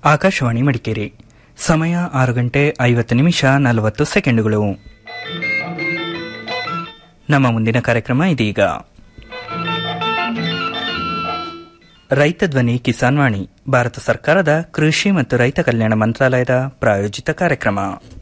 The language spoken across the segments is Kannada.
ಆಕಾಶವಾಣಿ ಮಡಿಕೇರಿ ಸಮಯ ಆರು ಗಂಟೆ ಐವತ್ತು ನಿಮಿಷ ನಲವತ್ತು ಸೆಕೆಂಡುಗಳು ನಮ್ಮ ಮುಂದಿನ ಕಾರ್ಯಕ್ರಮ ಇದೀಗ ರೈತ ಧ್ವನಿ ಕಿಸಾನ್ ವಾಣಿ ಭಾರತ ಸರ್ಕಾರದ ಕೃಷಿ ಮತ್ತು ರೈತ ಕಲ್ಯಾಣ ಮಂತ್ರಾಲಯದ ಪ್ರಾಯೋಜಿತ ಕಾರ್ಯಕ್ರಮ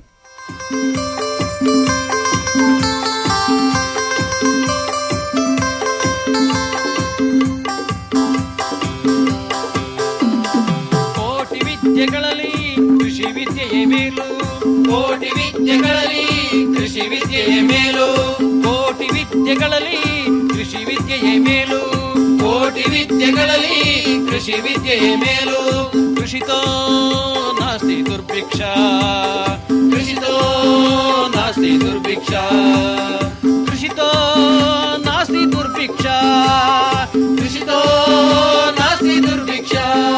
ಕೋಟಿ ವಿದ್ಯೆಗಳಲ್ಲಿ ಕೃಷಿ ವಿದ್ಯೆಯೇ ಮೇಲು ಕೋಟಿ ವಿದ್ಯೆಗಳಲ್ಲಿ ಕೃಷಿ ವಿದ್ಯೆಯೇ ಮೇಲು ಕೋಟಿ ವಿದ್ಯೆಗಳಲ್ಲಿ ಕೃಷಿ ವಿದ್ಯೆಯೇ ಮೇಲು ಕೋಟಿ ವಿದ್ಯೆಗಳಲ್ಲಿ ಕೃಷಿ ವಿದ್ಯೆಯೇ ಮೇಲು ಕೃಷಿತೋ ನಾಸ್ತಿ ದುರ್ಭಿಕ್ಷ ಕೃಷಿತೋ ನಾಸ್ತಿ ದುರ್ಭಿಕ್ಷ ಕೃಷಿತೋ ನಾಸ್ತಿ ದುರ್ಭಿಕ್ಷ ಕೃಷಿತೋ ನಾಸ್ತಿ ದುರ್ಭಿಕ್ಷ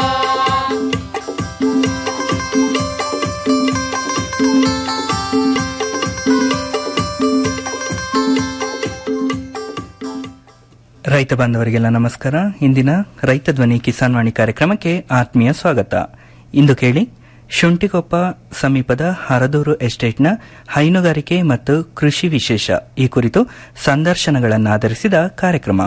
ರೈತ ಬಾಂಧವರಿಗೆಲ್ಲ ನಮಸ್ಕಾರ ಇಂದಿನ ರೈತ ಧ್ವನಿ ಕಿಸಾನ್ ವಾಣಿ ಕಾರ್ಯಕ್ರಮಕ್ಕೆ ಆತ್ಮೀಯ ಸ್ವಾಗತ ಇಂದು ಕೇಳಿ ಶುಂಠಿಕೊಪ್ಪ ಸಮೀಪದ ಹರದೂರು ಎಸ್ಟೇಟ್ನ ಹೈನುಗಾರಿಕೆ ಮತ್ತು ಕೃಷಿ ವಿಶೇಷ ಈ ಕುರಿತು ಸಂದರ್ಶನಗಳನ್ನಾಧರಿಸಿದ ಕಾರ್ಯಕ್ರಮ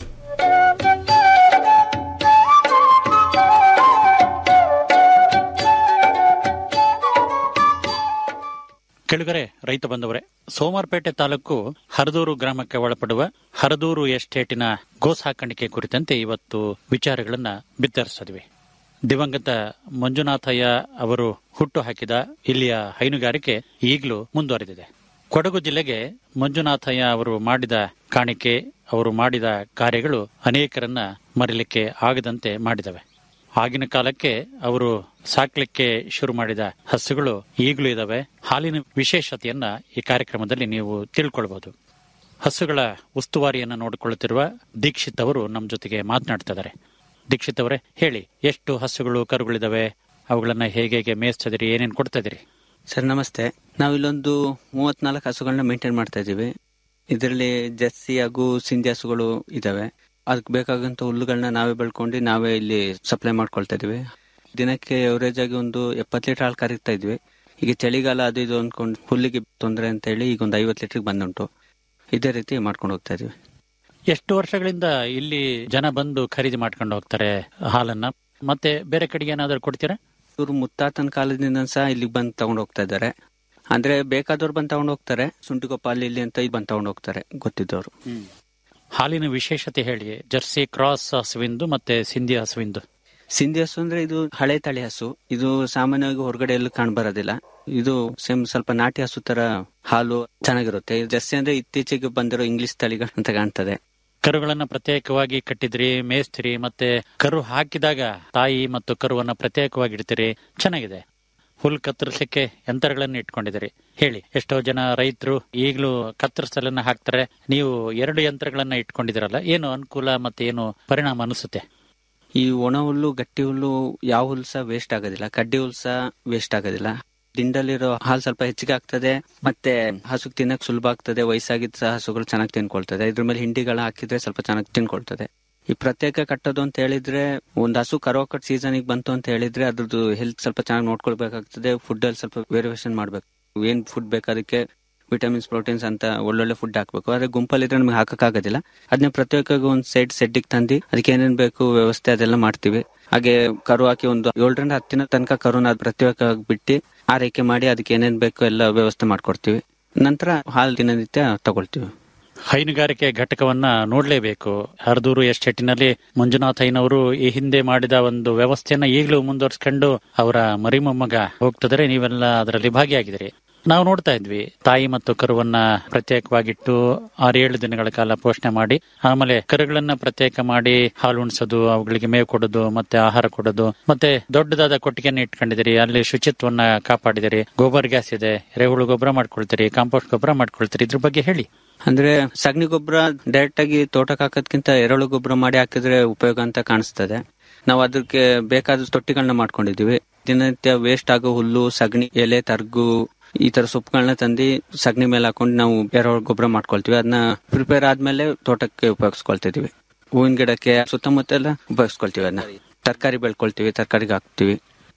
ಕೆಳಗರೆ ರೈತ ಬಂದವರೇ ಸೋಮವಾರಪೇಟೆ ತಾಲೂಕು ಹರದೂರು ಗ್ರಾಮಕ್ಕೆ ಒಳಪಡುವ ಹರದೂರು ಎಸ್ಟೇಟಿನ ಗೋ ಸಾಕಾಣಿಕೆ ಕುರಿತಂತೆ ಇವತ್ತು ವಿಚಾರಗಳನ್ನ ಬಿತ್ತರಿಸಿದ್ವಿ ದಿವಂಗತ ಮಂಜುನಾಥಯ್ಯ ಅವರು ಹುಟ್ಟು ಹಾಕಿದ ಇಲ್ಲಿಯ ಹೈನುಗಾರಿಕೆ ಈಗಲೂ ಮುಂದುವರೆದಿದೆ ಕೊಡಗು ಜಿಲ್ಲೆಗೆ ಮಂಜುನಾಥಯ್ಯ ಅವರು ಮಾಡಿದ ಕಾಣಿಕೆ ಅವರು ಮಾಡಿದ ಕಾರ್ಯಗಳು ಅನೇಕರನ್ನ ಮರಿಲಿಕ್ಕೆ ಆಗದಂತೆ ಮಾಡಿದವೆ ಆಗಿನ ಕಾಲಕ್ಕೆ ಅವರು ಸಾಕ್ಲಿಕ್ಕೆ ಶುರು ಮಾಡಿದ ಹಸುಗಳು ಈಗಲೂ ಇದಾವೆ ಹಾಲಿನ ವಿಶೇಷತೆಯನ್ನ ಈ ಕಾರ್ಯಕ್ರಮದಲ್ಲಿ ನೀವು ತಿಳ್ಕೊಳ್ಬಹುದು ಹಸುಗಳ ಉಸ್ತುವಾರಿಯನ್ನ ನೋಡಿಕೊಳ್ಳುತ್ತಿರುವ ದೀಕ್ಷಿತ್ ಅವರು ನಮ್ಮ ಜೊತೆಗೆ ಮಾತನಾಡ್ತಿದ್ದಾರೆ ದೀಕ್ಷಿತ್ ಅವರೇ ಹೇಳಿ ಎಷ್ಟು ಹಸುಗಳು ಕರುಗಳಿದಾವೆ ಅವುಗಳನ್ನ ಹೇಗೆ ಹೇಗೆ ಮೇಯಿಸ್ತಿದಿರಿ ಏನೇನು ಕೊಡ್ತಾ ಇದೀರಿ ಸರ್ ನಮಸ್ತೆ ನಾವು ಇಲ್ಲೊಂದು ಮೂವತ್ನಾಲ್ಕು ಹಸುಗಳನ್ನ ಮೇಂಟೈನ್ ಮಾಡ್ತಾ ಇದೀವಿ ಇದರಲ್ಲಿ ಜರ್ಸಿ ಹಾಗೂ ಸಿಂಧಿ ಹಸುಗಳು ಇದಾವೆ ಅದಕ್ಕೆ ಬೇಕಾಗಂತ ಹುಲ್ಲುಗಳನ್ನ ನಾವೇ ಬೆಳ್ಕೊಂಡು ನಾವೇ ಇಲ್ಲಿ ಸಪ್ಲೈ ಮಾಡ್ಕೊಳ್ತಾ ಇದೀವಿ ದಿನಕ್ಕೆ ಎವರೇಜ್ ಆಗಿ ಒಂದು ಎಪ್ಪತ್ತು ಲೀಟರ್ ಹಾಲು ಕರೀತಾ ಇದ್ವಿ ಈಗ ಚಳಿಗಾಲ ಅದು ಇದು ಅನ್ಕೊಂಡು ಹುಲ್ಲಿಗೆ ತೊಂದರೆ ಅಂತ ಹೇಳಿ ಈಗ ಒಂದು ಐವತ್ತು ಲೀಟರ್ ಬಂದುಂಟು ಇದೇ ರೀತಿ ಮಾಡ್ಕೊಂಡು ಹೋಗ್ತಾ ಇದೀವಿ ಎಷ್ಟು ವರ್ಷಗಳಿಂದ ಇಲ್ಲಿ ಜನ ಬಂದು ಖರೀದಿ ಮಾಡ್ಕೊಂಡು ಹೋಗ್ತಾರೆ ಹಾಲನ್ನ ಮತ್ತೆ ಬೇರೆ ಕಡೆಗೆ ಏನಾದರೂ ಕೊಡ್ತೀರಾ ಇವರು ಮುತ್ತಾತನ ಕಾಲದಿಂದ ಸಹ ಇಲ್ಲಿಗೆ ಬಂದು ತಗೊಂಡು ಹೋಗ್ತಾ ಇದ್ದಾರೆ ಅಂದ್ರೆ ಬೇಕಾದವ್ರು ಬಂದು ತಗೊಂಡು ಹೋಗ್ತಾರೆ ಶುಂಠಿಗೊಪ್ಪ ಅಲ್ಲಿ ಇಲ್ಲಿ ಅಂತ ಬಂದು ತಗೊಂಡು ಹೋಗ್ತಾರೆ ಗೊತ್ತಿದ್ದವರು ಹಾಲಿನ ವಿಶೇಷತೆ ಹೇಳಿ ಜರ್ಸಿ ಕ್ರಾಸ್ ಹಸುವಿಂದು ಮತ್ತೆ ಸಿಂಧಿ ಹಸುವಿಂದು ಸಿಂಧಿ ಹಸು ಅಂದ್ರೆ ಇದು ಹಳೆ ತಳಿ ಹಸು ಇದು ಸಾಮಾನ್ಯವಾಗಿ ಹೊರಗಡೆ ಎಲ್ಲೂ ಕಾಣ್ ಬರೋದಿಲ್ಲ ಇದು ಸೇಮ್ ಸ್ವಲ್ಪ ನಾಟಿ ಹಸು ತರ ಹಾಲು ಚೆನ್ನಾಗಿರುತ್ತೆ ಜರ್ಸಿ ಅಂದ್ರೆ ಇತ್ತೀಚೆಗೆ ಬಂದಿರೋ ಇಂಗ್ಲಿಷ್ ತಳಿಗಳು ಅಂತ ಕಾಣ್ತದೆ ಕರುಗಳನ್ನ ಪ್ರತ್ಯೇಕವಾಗಿ ಕಟ್ಟಿದ್ರಿ ಮೇಯಿಸ್ತೀರಿ ಮತ್ತೆ ಕರು ಹಾಕಿದಾಗ ತಾಯಿ ಮತ್ತು ಕರುವನ್ನ ಪ್ರತ್ಯೇಕವಾಗಿ ಇಡ್ತೀರಿ ಚೆನ್ನಾಗಿದೆ ಹುಲ್ ಕತ್ತರಿಸಲಿಕ್ಕೆ ಯಂತ್ರಗಳನ್ನ ಇಟ್ಕೊಂಡಿದ್ದೀರಿ ಹೇಳಿ ಎಷ್ಟೋ ಜನ ರೈತರು ಈಗಲೂ ಕತ್ತರಿಸಲನ್ನ ಹಾಕ್ತಾರೆ ನೀವು ಎರಡು ಯಂತ್ರಗಳನ್ನ ಇಟ್ಕೊಂಡಿದ್ದೀರಲ್ಲ ಏನು ಅನುಕೂಲ ಮತ್ತೆ ಏನು ಪರಿಣಾಮ ಅನಿಸುತ್ತೆ ಈ ಒಣ ಹುಲ್ಲು ಗಟ್ಟಿ ಹುಲ್ಲು ಯಾವ ಹುಲ್ಲು ಸಹ ವೇಸ್ಟ್ ಆಗೋದಿಲ್ಲ ಕಡ್ಡಿ ಹುಲ್ಲು ಸಹ ವೇಸ್ಟ್ ಆಗೋದಿಲ್ಲ ದಿಂಡಲ್ಲಿರೋ ಹಾಲು ಸ್ವಲ್ಪ ಹೆಚ್ಚಿಗೆ ಆಗ್ತದೆ ಮತ್ತೆ ಹಸುಗ್ ತಿನ್ನಕ್ ಸುಲಭ ಆಗ್ತದೆ ವಯಸ್ಸಾಗಿದ್ದ ಸಹ ಹಸುಗಳು ಚೆನ್ನಾಗಿ ತಿನ್ಕೊಳ್ತದೆ ಇದ್ರ ಮೇಲೆ ಹಿಂಡಿಗಳ ಹಾಕಿದ್ರೆ ಸ್ವಲ್ಪ ಚೆನ್ನಾಗಿ ತಿನ್ಕೊಳ್ತದೆ ಈ ಪ್ರತ್ಯೇಕ ಕಟ್ಟೋದು ಅಂತ ಹೇಳಿದ್ರೆ ಒಂದ್ ಹಸು ಕರೋ ಕಟ್ ಸೀಸನ್ ಬಂತು ಅಂತ ಹೇಳಿದ್ರೆ ಅದ್ರದ್ದು ಹೆಲ್ತ್ ಸ್ವಲ್ಪ ಚೆನ್ನಾಗಿ ನೋಡ್ಕೊಳ್ಬೇಕಾಗ್ತದೆ ಫುಡ್ ಅಲ್ಲಿ ಸ್ವಲ್ಪ ವೇರಿಯೇಷನ್ ಮಾಡ್ಬೇಕು ಏನ್ ಫುಡ್ ಬೇಕು ಅದಕ್ಕೆ ವಿಟಮಿನ್ಸ್ ಪ್ರೋಟೀನ್ಸ್ ಅಂತ ಒಳ್ಳೊಳ್ಳೆ ಫುಡ್ ಹಾಕ್ಬೇಕು ಆದ್ರೆ ಗುಂಪಲ್ಲಿ ಇದ್ರೆ ನಮ್ಗೆ ಹಾಕಕ್ಕಾಗೋದಿಲ್ಲ ಅದನ್ನ ಪ್ರತ್ಯೇಕವಾಗಿ ಒಂದ್ ಸೈಡ್ ಸೆಡ್ಡಿಗೆ ತಂದು ಅದಕ್ಕೆ ಏನೇನ್ ಬೇಕು ವ್ಯವಸ್ಥೆ ಅದೆಲ್ಲ ಮಾಡ್ತೀವಿ ಹಾಗೆ ಕರು ಹಾಕಿ ಒಂದು ಏಳರಿಂದ ಹತ್ತಿನ ತನಕ ಕರುನ ಅದ್ ಪ್ರತ್ಯೇಕವಾಗಿ ಬಿಟ್ಟು ಆರೈಕೆ ಮಾಡಿ ಅದಕ್ಕೆ ಏನೇನ್ ಬೇಕು ಎಲ್ಲ ವ್ಯವಸ್ಥೆ ಮಾಡ್ಕೊಡ್ತೀವಿ ನಂತರ ಹಾಲು ದಿನನಿತ್ಯ ತಗೊಳ್ತೀವಿ ಹೈನುಗಾರಿಕೆ ಘಟಕವನ್ನ ನೋಡ್ಲೇಬೇಕು ಹರದೂರು ಎಸ್ಟೇಟಿನಲ್ಲಿ ಮಂಜುನಾಥಯ್ಯನವರು ಈ ಹಿಂದೆ ಮಾಡಿದ ಒಂದು ವ್ಯವಸ್ಥೆಯನ್ನ ಈಗಲೂ ಮುಂದುವರ್ಸ್ಕೊಂಡು ಅವರ ಮರಿಮೊಮ್ಮಗ ಹೋಗ್ತಿದ್ರೆ ನೀವೆಲ್ಲ ಅದರಲ್ಲಿ ಭಾಗಿಯಾಗಿದ್ದೀರಿ ನಾವು ನೋಡ್ತಾ ಇದ್ವಿ ತಾಯಿ ಮತ್ತು ಕರುವನ್ನ ಪ್ರತ್ಯೇಕವಾಗಿಟ್ಟು ಆರೇಳು ದಿನಗಳ ಕಾಲ ಪೋಷಣೆ ಮಾಡಿ ಆಮೇಲೆ ಕರುಗಳನ್ನ ಪ್ರತ್ಯೇಕ ಮಾಡಿ ಹಾಲು ಉಣಿಸೋದು ಅವುಗಳಿಗೆ ಮೇವು ಕೊಡೋದು ಮತ್ತೆ ಆಹಾರ ಕೊಡೋದು ಮತ್ತೆ ದೊಡ್ಡದಾದ ಕೊಟ್ಟಿಗೆಯನ್ನು ಇಟ್ಕೊಂಡಿದ್ದೀರಿ ಅಲ್ಲಿ ಶುಚಿತ್ವನ್ನ ಕಾಪಾಡಿದಿರಿ ಗೋಬರ್ ಗ್ಯಾಸ್ ಇದೆ ಎರೆಹುಳು ಗೊಬ್ಬರ ಮಾಡ್ಕೊಳ್ತೀರಿ ಕಾಂಪೋಸ್ಟ್ ಗೊಬ್ಬರ ಮಾಡ್ಕೊಳ್ತೀರಿ ಇದ್ರ ಬಗ್ಗೆ ಹೇಳಿ ಅಂದ್ರೆ ಸಗಣಿ ಗೊಬ್ಬರ ಡೈರೆಕ್ಟ್ ಆಗಿ ತೋಟಕ್ಕೆ ಹಾಕೋದ್ಕಿಂತ ಎರೆಹುಳು ಗೊಬ್ಬರ ಮಾಡಿ ಹಾಕಿದ್ರೆ ಉಪಯೋಗ ಅಂತ ಕಾಣಿಸ್ತದೆ ನಾವು ಅದಕ್ಕೆ ಬೇಕಾದ ತೊಟ್ಟಿಗಳನ್ನ ಮಾಡ್ಕೊಂಡಿದೀವಿ ದಿನನಿತ್ಯ ವೇಸ್ಟ್ ಆಗೋ ಹುಲ್ಲು ಸಗಣಿ ಎಲೆ ತರ್ಗು ಈ ತರ ಸೊಪ್ಪುಗಳನ್ನ ತಂದು ಸಗಣಿ ಮೇಲೆ ಹಾಕೊಂಡು ನಾವು ಎರೆಹುಳು ಗೊಬ್ಬರ ಮಾಡ್ಕೊಳ್ತೀವಿ ಅದನ್ನ ಪ್ರಿಪೇರ್ ಆದ್ಮೇಲೆ ತೋಟಕ್ಕೆ ಉಪಯೋಗಿಸ್ಕೊಳ್ತಿದೀವಿ ಹೂವಿನ ಗಿಡಕ್ಕೆ ಸುತ್ತಮುತ್ತ ಎಲ್ಲ ಉಪಯೋಗಿಸ್ಕೊಳ್ತೀವಿ ಅದನ್ನ ತರಕಾರಿ ಬೆಳ್ಕೊಳ್ತೀವಿ ತರಕಾರಿಗೆ ಹಾಕ್ತಿವಿ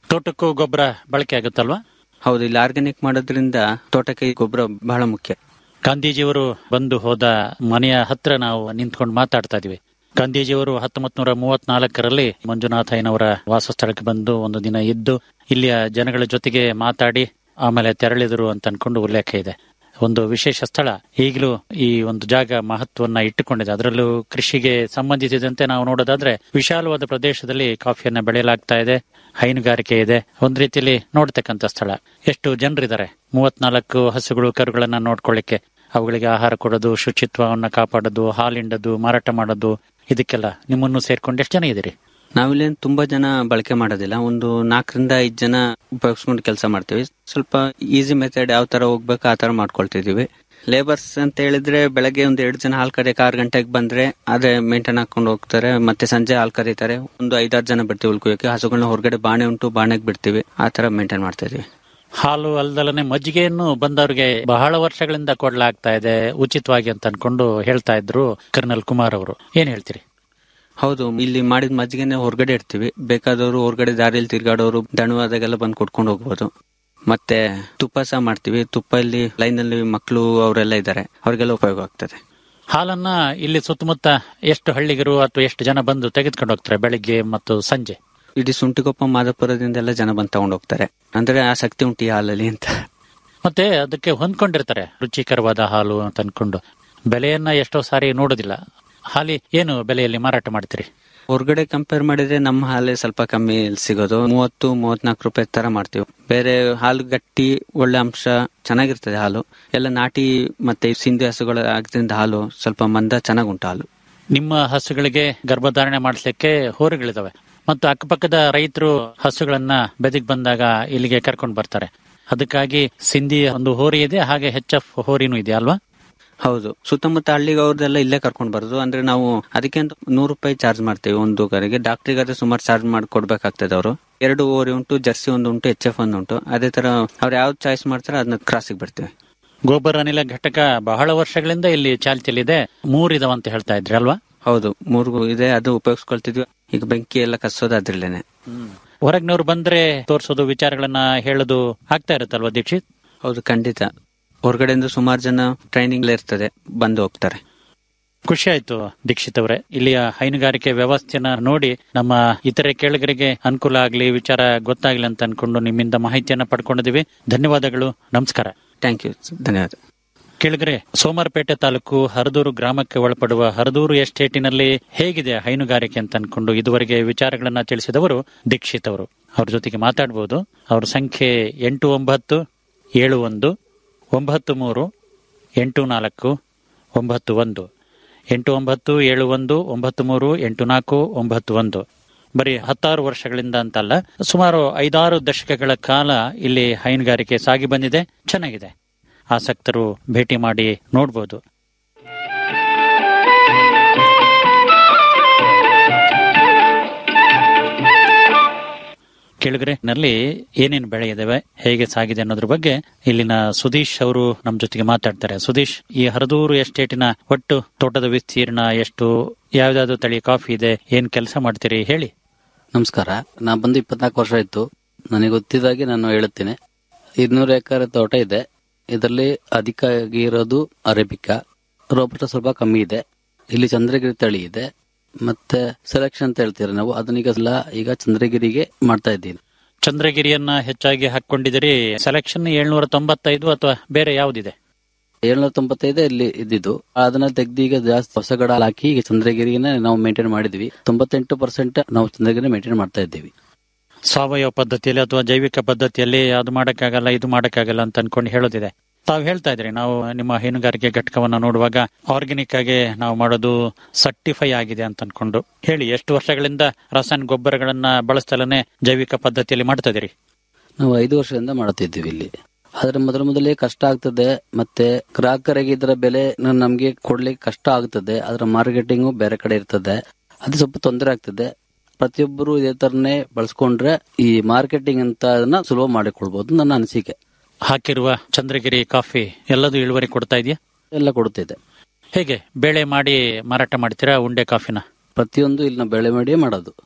ತೋಟಕ್ಕೂ ಗೊಬ್ಬರ ಬಳಕೆ ಆಗುತ್ತಲ್ವಾ ಹೌದು ಇಲ್ಲಿ ಆರ್ಗ್ಯಾನಿಕ್ ಮಾಡೋದ್ರಿಂದ ತೋಟಕ್ಕೆ ಗೊಬ್ಬರ ಬಹಳ ಮುಖ್ಯ ಗಾಂಧೀಜಿಯವರು ಬಂದು ಹೋದ ಮನೆಯ ಹತ್ರ ನಾವು ನಿಂತ್ಕೊಂಡು ಮಾತಾಡ್ತಾ ಇದೀವಿ ಗಾಂಧೀಜಿಯವರು ಹತ್ತೊಂಬತ್ ನೂರ ಮೂವತ್ನಾಲ್ಕರಲ್ಲಿ ಮಂಜುನಾಥಯ್ಯನವರ ವಾಸಸ್ಥಳಕ್ಕೆ ಬಂದು ಒಂದು ದಿನ ಇದ್ದು ಇಲ್ಲಿಯ ಜನಗಳ ಜೊತೆಗೆ ಮಾತಾಡಿ ಆಮೇಲೆ ತೆರಳಿದರು ಅಂತ ಅನ್ಕೊಂಡು ಉಲ್ಲೇಖ ಇದೆ ಒಂದು ವಿಶೇಷ ಸ್ಥಳ ಈಗಲೂ ಈ ಒಂದು ಜಾಗ ಮಹತ್ವವನ್ನ ಇಟ್ಟುಕೊಂಡಿದೆ ಅದರಲ್ಲೂ ಕೃಷಿಗೆ ಸಂಬಂಧಿಸಿದಂತೆ ನಾವು ನೋಡೋದಾದ್ರೆ ವಿಶಾಲವಾದ ಪ್ರದೇಶದಲ್ಲಿ ಕಾಫಿಯನ್ನ ಬೆಳೆಯಲಾಗ್ತಾ ಇದೆ ಹೈನುಗಾರಿಕೆ ಇದೆ ಒಂದ್ ರೀತಿಯಲ್ಲಿ ನೋಡ್ತಕ್ಕಂಥ ಸ್ಥಳ ಎಷ್ಟು ಜನರಿದ್ದಾರೆ ಮೂವತ್ನಾಲ್ಕು ಹಸುಗಳು ಕರುಗಳನ್ನ ನೋಡ್ಕೊಳ್ಳಿಕ್ಕೆ ಅವುಗಳಿಗೆ ಆಹಾರ ಕೊಡೋದು ಶುಚಿತ್ವವನ್ನ ಕಾಪಾಡೋದು ಹಾಲಿಂಡೋದು ಮಾರಾಟ ಮಾಡೋದು ಇದಕ್ಕೆಲ್ಲ ನಿಮ್ಮನ್ನು ಸೇರ್ಕೊಂಡು ಎಷ್ಟು ಜನ ಇದ್ದೀರಿ ನಾವಿಲ್ಲೇನ್ ತುಂಬಾ ಜನ ಬಳಕೆ ಮಾಡೋದಿಲ್ಲ ಒಂದು ನಾಲ್ಕರಿಂದ ಐದ್ ಜನ ಉಪಯೋಗಿಸ್ಕೊಂಡು ಕೆಲಸ ಮಾಡ್ತೀವಿ ಸ್ವಲ್ಪ ಈಸಿ ಮೆಥಡ್ ಯಾವ ತರ ಹೋಗ್ಬೇಕು ಆ ತರ ಮಾಡ್ಕೊಳ್ತಿದೀವಿ ಲೇಬರ್ಸ್ ಅಂತ ಹೇಳಿದ್ರೆ ಬೆಳಗ್ಗೆ ಒಂದ್ ಎರಡು ಜನ ಹಾಲ್ ಕರೆಯಕ್ಕೆ ಆರು ಗಂಟೆಗೆ ಬಂದ್ರೆ ಅದೇ ಮೇಂಟೈನ್ ಹಾಕೊಂಡು ಹೋಗ್ತಾರೆ ಮತ್ತೆ ಸಂಜೆ ಹಾಲ್ ಕರೀತಾರೆ ಒಂದು ಐದಾರು ಜನ ಬಿಡ್ತೀವಿ ಉಳ್ಕೋಯಕ್ಕೆ ಹಸುಗಳನ್ನ ಹೊರಗಡೆ ಬಾಣೆ ಉಂಟು ಬಾಣೆಗೆ ಬಿಡ್ತೀವಿ ಆ ತರ ಮೇಂಟೈನ್ ಮಾಡ್ತಾ ಇದೀವಿ ಹಾಲು ಅಲ್ದಲನೆ ಮಜ್ಜಿಗೆಯನ್ನು ಬಂದವರಿಗೆ ಬಹಳ ವರ್ಷಗಳಿಂದ ಕೊಡ್ಲಾಗ್ತಾ ಇದೆ ಉಚಿತವಾಗಿ ಅಂತ ಅನ್ಕೊಂಡು ಹೇಳ್ತಾ ಇದ್ರು ಕರ್ನಲ್ ಕುಮಾರ್ ಅವರು ಏನ್ ಹೇಳ್ತೀರಿ ಹೌದು ಇಲ್ಲಿ ಮಾಡಿದ ಮಜ್ಜಿಗೆನೆ ಹೊರಗಡೆ ಇಡ್ತೀವಿ ಬೇಕಾದವರು ಹೊರಗಡೆ ದಾರಿಯಲ್ಲಿ ತಿರ್ಗಾಡೋರು ದಣವಾದಾಗೆಲ್ಲ ಬಂದು ಕೊಟ್ಕೊಂಡು ಹೋಗ್ಬೋದು ಮತ್ತೆ ತುಪ್ಪ ಸಹ ಮಾಡ್ತೀವಿ ತುಪ್ಪ ಇಲ್ಲಿ ಲೈನ್ ಅಲ್ಲಿ ಮಕ್ಕಳು ಅವರೆಲ್ಲ ಇದ್ದಾರೆ ಅವ್ರಿಗೆಲ್ಲ ಉಪಯೋಗ ಆಗ್ತದೆ ಹಾಲನ್ನ ಇಲ್ಲಿ ಸುತ್ತಮುತ್ತ ಎಷ್ಟು ಹಳ್ಳಿಗರು ಅಥವಾ ಎಷ್ಟು ಜನ ಬಂದು ತೆಗೆದುಕೊಂಡು ಹೋಗ್ತಾರೆ ಬೆಳಿಗ್ಗೆ ಮತ್ತು ಸಂಜೆ ಇಡೀ ಸುಂಟಿಕೊಪ್ಪ ಮಾದಪುರದಿಂದ ಎಲ್ಲ ಜನ ಬಂದು ತಗೊಂಡು ಹೋಗ್ತಾರೆ ಅಂದ್ರೆ ಆಸಕ್ತಿ ಉಂಟು ಈ ಹಾಲಲ್ಲಿ ಅಂತ ಮತ್ತೆ ಅದಕ್ಕೆ ಹೊಂದ್ಕೊಂಡಿರ್ತಾರೆ ರುಚಿಕರವಾದ ಹಾಲು ಅಂತ ಅನ್ಕೊಂಡು ಬೆಲೆಯನ್ನ ಎಷ್ಟೋ ಸಾರಿ ನೋಡೋದಿಲ್ಲ ಹಾಲಿ ಏನು ಬೆಲೆಯಲ್ಲಿ ಮಾರಾಟ ಮಾಡ್ತೀರಿ ಹೊರಗಡೆ ಕಂಪೇರ್ ಮಾಡಿದ್ರೆ ನಮ್ಮ ಹಾಲೇ ಸ್ವಲ್ಪ ಕಮ್ಮಿ ಸಿಗೋದು ಮೂವತ್ತು ಮೂವತ್ನಾಲ್ಕು ರೂಪಾಯಿ ತರ ಮಾಡ್ತೀವಿ ಬೇರೆ ಹಾಲು ಗಟ್ಟಿ ಒಳ್ಳೆ ಅಂಶ ಚೆನ್ನಾಗಿರ್ತದೆ ಹಾಲು ಎಲ್ಲ ನಾಟಿ ಮತ್ತೆ ಸಿಂಧಿ ಹಸುಗಳ ಆಗಿದ್ರಿಂದ ಹಾಲು ಸ್ವಲ್ಪ ಮಂದ ಚೆನ್ನಾಗ್ ಉಂಟು ಹಾಲು ನಿಮ್ಮ ಹಸುಗಳಿಗೆ ಗರ್ಭಧಾರಣೆ ಮಾಡಿಸ್ಲಿಕ್ಕೆ ಹೋರಿಗಳಿದಾವೆ ಮತ್ತು ಅಕ್ಕಪಕ್ಕದ ರೈತರು ಹಸುಗಳನ್ನ ಬೆದಿಗ್ ಬಂದಾಗ ಇಲ್ಲಿಗೆ ಕರ್ಕೊಂಡು ಬರ್ತಾರೆ ಅದಕ್ಕಾಗಿ ಸಿಂಧಿ ಒಂದು ಹೋರಿ ಇದೆ ಹಾಗೆ ಹೆಚ್ ಎಫ್ ಹೋರಿನೂ ಇದೆ ಅಲ್ವಾ ಹೌದು ಸುತ್ತಮುತ್ತ ಹಳ್ಳಿಗೆ ಅವ್ರದೆಲ್ಲ ಇಲ್ಲೇ ಕರ್ಕೊಂಡು ಬರೋದು ಅಂದ್ರೆ ನಾವು ಅದಕ್ಕೆ ಅಂತ ನೂರು ರೂಪಾಯಿ ಚಾರ್ಜ್ ಮಾಡ್ತೀವಿ ಒಂದು ಕರೆಗೆ ಡಾಕ್ಟ್ರಿಗಾದ್ರೆ ಸುಮಾರು ಚಾರ್ಜ್ ಮಾಡಿ ಕೊಡ್ಬೇಕಾಗ್ತದೆ ಅವರು ಎರಡು ಓರಿ ಉಂಟು ಜರ್ಸಿ ಒಂದು ಉಂಟು ಎಚ್ ಎಫ್ ಒಂದು ಉಂಟು ಅದೇ ತರ ಅವ್ರು ಯಾವ್ದು ಚಾಯ್ಸ್ ಮಾಡ್ತಾರೆ ಅದನ್ನ ಕ್ರಾಸಿಗೆ ಬಿಡ್ತೀವಿ ಗೋಬರ್ ಅನಿಲ ಘಟಕ ಬಹಳ ವರ್ಷಗಳಿಂದ ಇಲ್ಲಿ ಚಾಲ್ತಿಯಲ್ಲಿದೆ ಮೂರಿದಾವಂತ ಹೇಳ್ತಾ ಇದ್ರಿ ಅಲ್ವಾ ಹೌದು ಮೂರ್ಗು ಇದೆ ಅದು ಉಪಯೋಗಿಸ್ಕೊಳ್ತಿದ್ವಿ ಈಗ ಬೆಂಕಿ ಎಲ್ಲ ಕಸೋದು ಅದ್ರಲ್ಲೇನೆ ಹೊರಗಿನವ್ರು ಬಂದ್ರೆ ತೋರ್ಸೋದು ವಿಚಾರಗಳನ್ನ ಹೇಳೋದು ಆಗ್ತಾ ಇರುತ್ತಲ್ವಾ ದೀಕ್ಷಿತ್ ಹೌದು ಖಂಡಿತ ಹೊರಗಡೆಯಿಂದ ಸುಮಾರು ಜನ ಟ್ರೈನಿಂಗ್ ಇರ್ತದೆ ಬಂದು ಹೋಗ್ತಾರೆ ಖುಷಿ ಆಯ್ತು ದೀಕ್ಷಿತ್ ಅವರೇ ಇಲ್ಲಿಯ ಹೈನುಗಾರಿಕೆ ವ್ಯವಸ್ಥೆನ ನೋಡಿ ನಮ್ಮ ಇತರೆ ಕೇಳುಗರಿಗೆ ಅನುಕೂಲ ಆಗ್ಲಿ ವಿಚಾರ ಗೊತ್ತಾಗ್ಲಿ ಅಂತ ಅನ್ಕೊಂಡು ನಿಮ್ಮಿಂದ ಮಾಹಿತಿಯನ್ನ ಪಡ್ಕೊಂಡಿದೀವಿ ಧನ್ಯವಾದಗಳು ನಮಸ್ಕಾರ ಥ್ಯಾಂಕ್ ಯು ಧನ್ಯವಾದ ಕೇಳಿದ್ರೆ ಸೋಮವಾರಪೇಟೆ ತಾಲೂಕು ಹರದೂರು ಗ್ರಾಮಕ್ಕೆ ಒಳಪಡುವ ಹರದೂರು ಎಸ್ಟೇಟಿನಲ್ಲಿ ಹೇಗಿದೆ ಹೈನುಗಾರಿಕೆ ಅಂತ ಅನ್ಕೊಂಡು ಇದುವರೆಗೆ ವಿಚಾರಗಳನ್ನ ತಿಳಿಸಿದವರು ದೀಕ್ಷಿತ್ ಅವರು ಅವ್ರ ಜೊತೆಗೆ ಮಾತಾಡಬಹುದು ಅವ್ರ ಸಂಖ್ಯೆ ಎಂಟು ಒಂಬತ್ತು ಏಳು ಒಂದು ಒಂಬತ್ತು ಮೂರು ಎಂಟು ನಾಲ್ಕು ಒಂಬತ್ತು ಒಂದು ಎಂಟು ಒಂಬತ್ತು ಏಳು ಒಂದು ಒಂಬತ್ತು ಮೂರು ಎಂಟು ನಾಲ್ಕು ಒಂಬತ್ತು ಒಂದು ಬರೀ ಹತ್ತಾರು ವರ್ಷಗಳಿಂದ ಅಂತಲ್ಲ ಸುಮಾರು ಐದಾರು ದಶಕಗಳ ಕಾಲ ಇಲ್ಲಿ ಹೈನುಗಾರಿಕೆ ಸಾಗಿ ಬಂದಿದೆ ಚೆನ್ನಾಗಿದೆ ಆಸಕ್ತರು ಭೇಟಿ ಮಾಡಿ ನೋಡ್ಬೋದು ಕೆಳಗರೆ ನಲ್ಲಿ ಏನೇನು ಬೆಳೆ ಇದಾವೆ ಹೇಗೆ ಸಾಗಿದೆ ಅನ್ನೋದ್ರ ಬಗ್ಗೆ ಇಲ್ಲಿನ ಸುದೀಶ್ ಅವರು ನಮ್ಮ ಜೊತೆಗೆ ಮಾತಾಡ್ತಾರೆ ಸುದೀಶ್ ಈ ಹರದೂರು ಎಸ್ಟೇಟಿನ ಒಟ್ಟು ತೋಟದ ವಿಸ್ತೀರ್ಣ ಎಷ್ಟು ಯಾವ್ದಾದ್ರು ತಳಿ ಕಾಫಿ ಇದೆ ಏನ್ ಕೆಲಸ ಮಾಡ್ತೀರಿ ಹೇಳಿ ನಮಸ್ಕಾರ ನಾ ಬಂದು ಇಪ್ಪತ್ನಾಲ್ಕು ವರ್ಷ ಆಯ್ತು ನನಗೆ ಗೊತ್ತಿದ್ದಾಗೆ ನಾನು ಹೇಳುತ್ತೇನೆ ಇನ್ನೂರು ಎಕರೆ ತೋಟ ಇದೆ ಇದರಲ್ಲಿ ಅಧಿಕವಾಗಿ ಇರೋದು ಅರೇಬಿಕಾ ರೋಬಸ್ಟ ಸ್ವಲ್ಪ ಕಮ್ಮಿ ಇದೆ ಇಲ್ಲಿ ಚಂದ್ರಗಿರಿ ತಳಿ ಇದೆ ಮತ್ತೆ ಸೆಲೆಕ್ಷನ್ ಅಂತ ಹೇಳ್ತೀರಿ ನಾವು ಅದನ್ನೀಗ ಎಲ್ಲ ಈಗ ಚಂದ್ರಗಿರಿಗೆ ಮಾಡ್ತಾ ಇದ್ದೀನಿ ಚಂದ್ರಗಿರಿಯನ್ನ ಹೆಚ್ಚಾಗಿ ಹಾಕೊಂಡಿದಿರಿ ಸೆಲೆಕ್ಷನ್ ಏಳ್ನೂರ ತೊಂಬತ್ತೈದು ಅಥವಾ ಬೇರೆ ಯಾವ್ದಿದೆ ಏಳ್ನೂರ ತೊಂಬತ್ತೈದು ಇಲ್ಲಿ ಇದ್ದಿದ್ದು ಅದನ್ನ ತೆಗ್ದು ಈಗ ಜಾಸ್ತಿ ಹೊಸಗಡ ಹಾಕಿ ಈಗ ಚಂದ್ರಗಿರಿನ ನಾವು ಮೇಂಟೈನ್ ಮಾಡಿದ್ವಿ ತೊಂಬತ್ತೆಂಟು ಪರ್ಸೆಂಟ್ ನಾವು ಚಂದ್ರಗಿರಿ ಮೇಂಟೈನ್ ಮಾಡ್ತಾ ಇದ್ದೀವಿ ಸಾವಯವ ಪದ್ಧತಿಯಲ್ಲಿ ಅಥವಾ ಜೈವಿಕ ಪದ್ಧತಿಯಲ್ಲಿ ಅದು ಮಾಡಕ್ಕಾಗಲ್ಲ ಇದು ಮಾಡಕ್ಕಾಗಲ್ಲ ಅಂತ ಅನ್ಕೊಂಡು ಹೇಳೋದಿದೆ ತಾವು ಹೇಳ್ತಾ ಇದ್ರಿ ನಾವು ನಿಮ್ಮ ಹೈನುಗಾರಿಕೆ ಘಟಕವನ್ನ ನೋಡುವಾಗ ಆರ್ಗ್ಯಾನಿಕ್ ಆಗಿ ನಾವು ಮಾಡೋದು ಸರ್ಟಿಫೈ ಆಗಿದೆ ಅಂತ ಅನ್ಕೊಂಡು ಹೇಳಿ ಎಷ್ಟು ವರ್ಷಗಳಿಂದ ರಾಸಾಯನಿಕ ಗೊಬ್ಬರಗಳನ್ನ ಬಳಸ್ತಲನೆ ಜೈವಿಕ ಪದ್ಧತಿಯಲ್ಲಿ ಮಾಡ್ತಾ ಇದೀರಿ ನಾವು ಐದು ವರ್ಷದಿಂದ ಮಾಡುತ್ತಿದ್ದೀವಿ ಇಲ್ಲಿ ಆದ್ರೆ ಮೊದಲು ಮೊದಲೇ ಕಷ್ಟ ಆಗ್ತದೆ ಮತ್ತೆ ಗ್ರಾಹಕರಿಗೆ ಇದರ ಬೆಲೆ ನ- ನಮ್ಗೆ ಕೊಡ್ಲಿಕ್ಕೆ ಕಷ್ಟ ಆಗ್ತದೆ ಅದರ ಮಾರ್ಕೆಟಿಂಗು ಬೇರೆ ಕಡೆ ಇರ್ತದೆ ಅದು ಸ್ವಲ್ಪ ತೊಂದರೆ ಆಗ್ತದೆ ಪ್ರತಿಯೊಬ್ಬರು ಇದೇ ತರನೇ ಬಳಸ್ಕೊಂಡ್ರೆ ಈ ಮಾರ್ಕೆಟಿಂಗ್ ಅಂತ ಅದನ್ನ ಸುಲಭ ಮಾಡಿಕೊಳ್ಬಹುದು ನನ್ನ ಅನಿಸಿಕೆ ಹಾಕಿರುವ ಚಂದ್ರಗಿರಿ ಕಾಫಿ ಎಲ್ಲದೂ ಇಳುವರಿ ಕೊಡ್ತಾ ಇದೆಯಾ ಎಲ್ಲ ಕೊಡುತ್ತಿದೆ ಹೇಗೆ ಬೇಳೆ ಮಾಡಿ ಮಾರಾಟ ಮಾಡ್ತೀರಾ ಉಂಡೆ ಕಾಫಿನ ಪ್ರತಿಯೊಂದು ಇಲ್ಲಿ ನಾವು ಬೆಳೆ ಮಾಡಿಯೇ ಮಾಡೋದು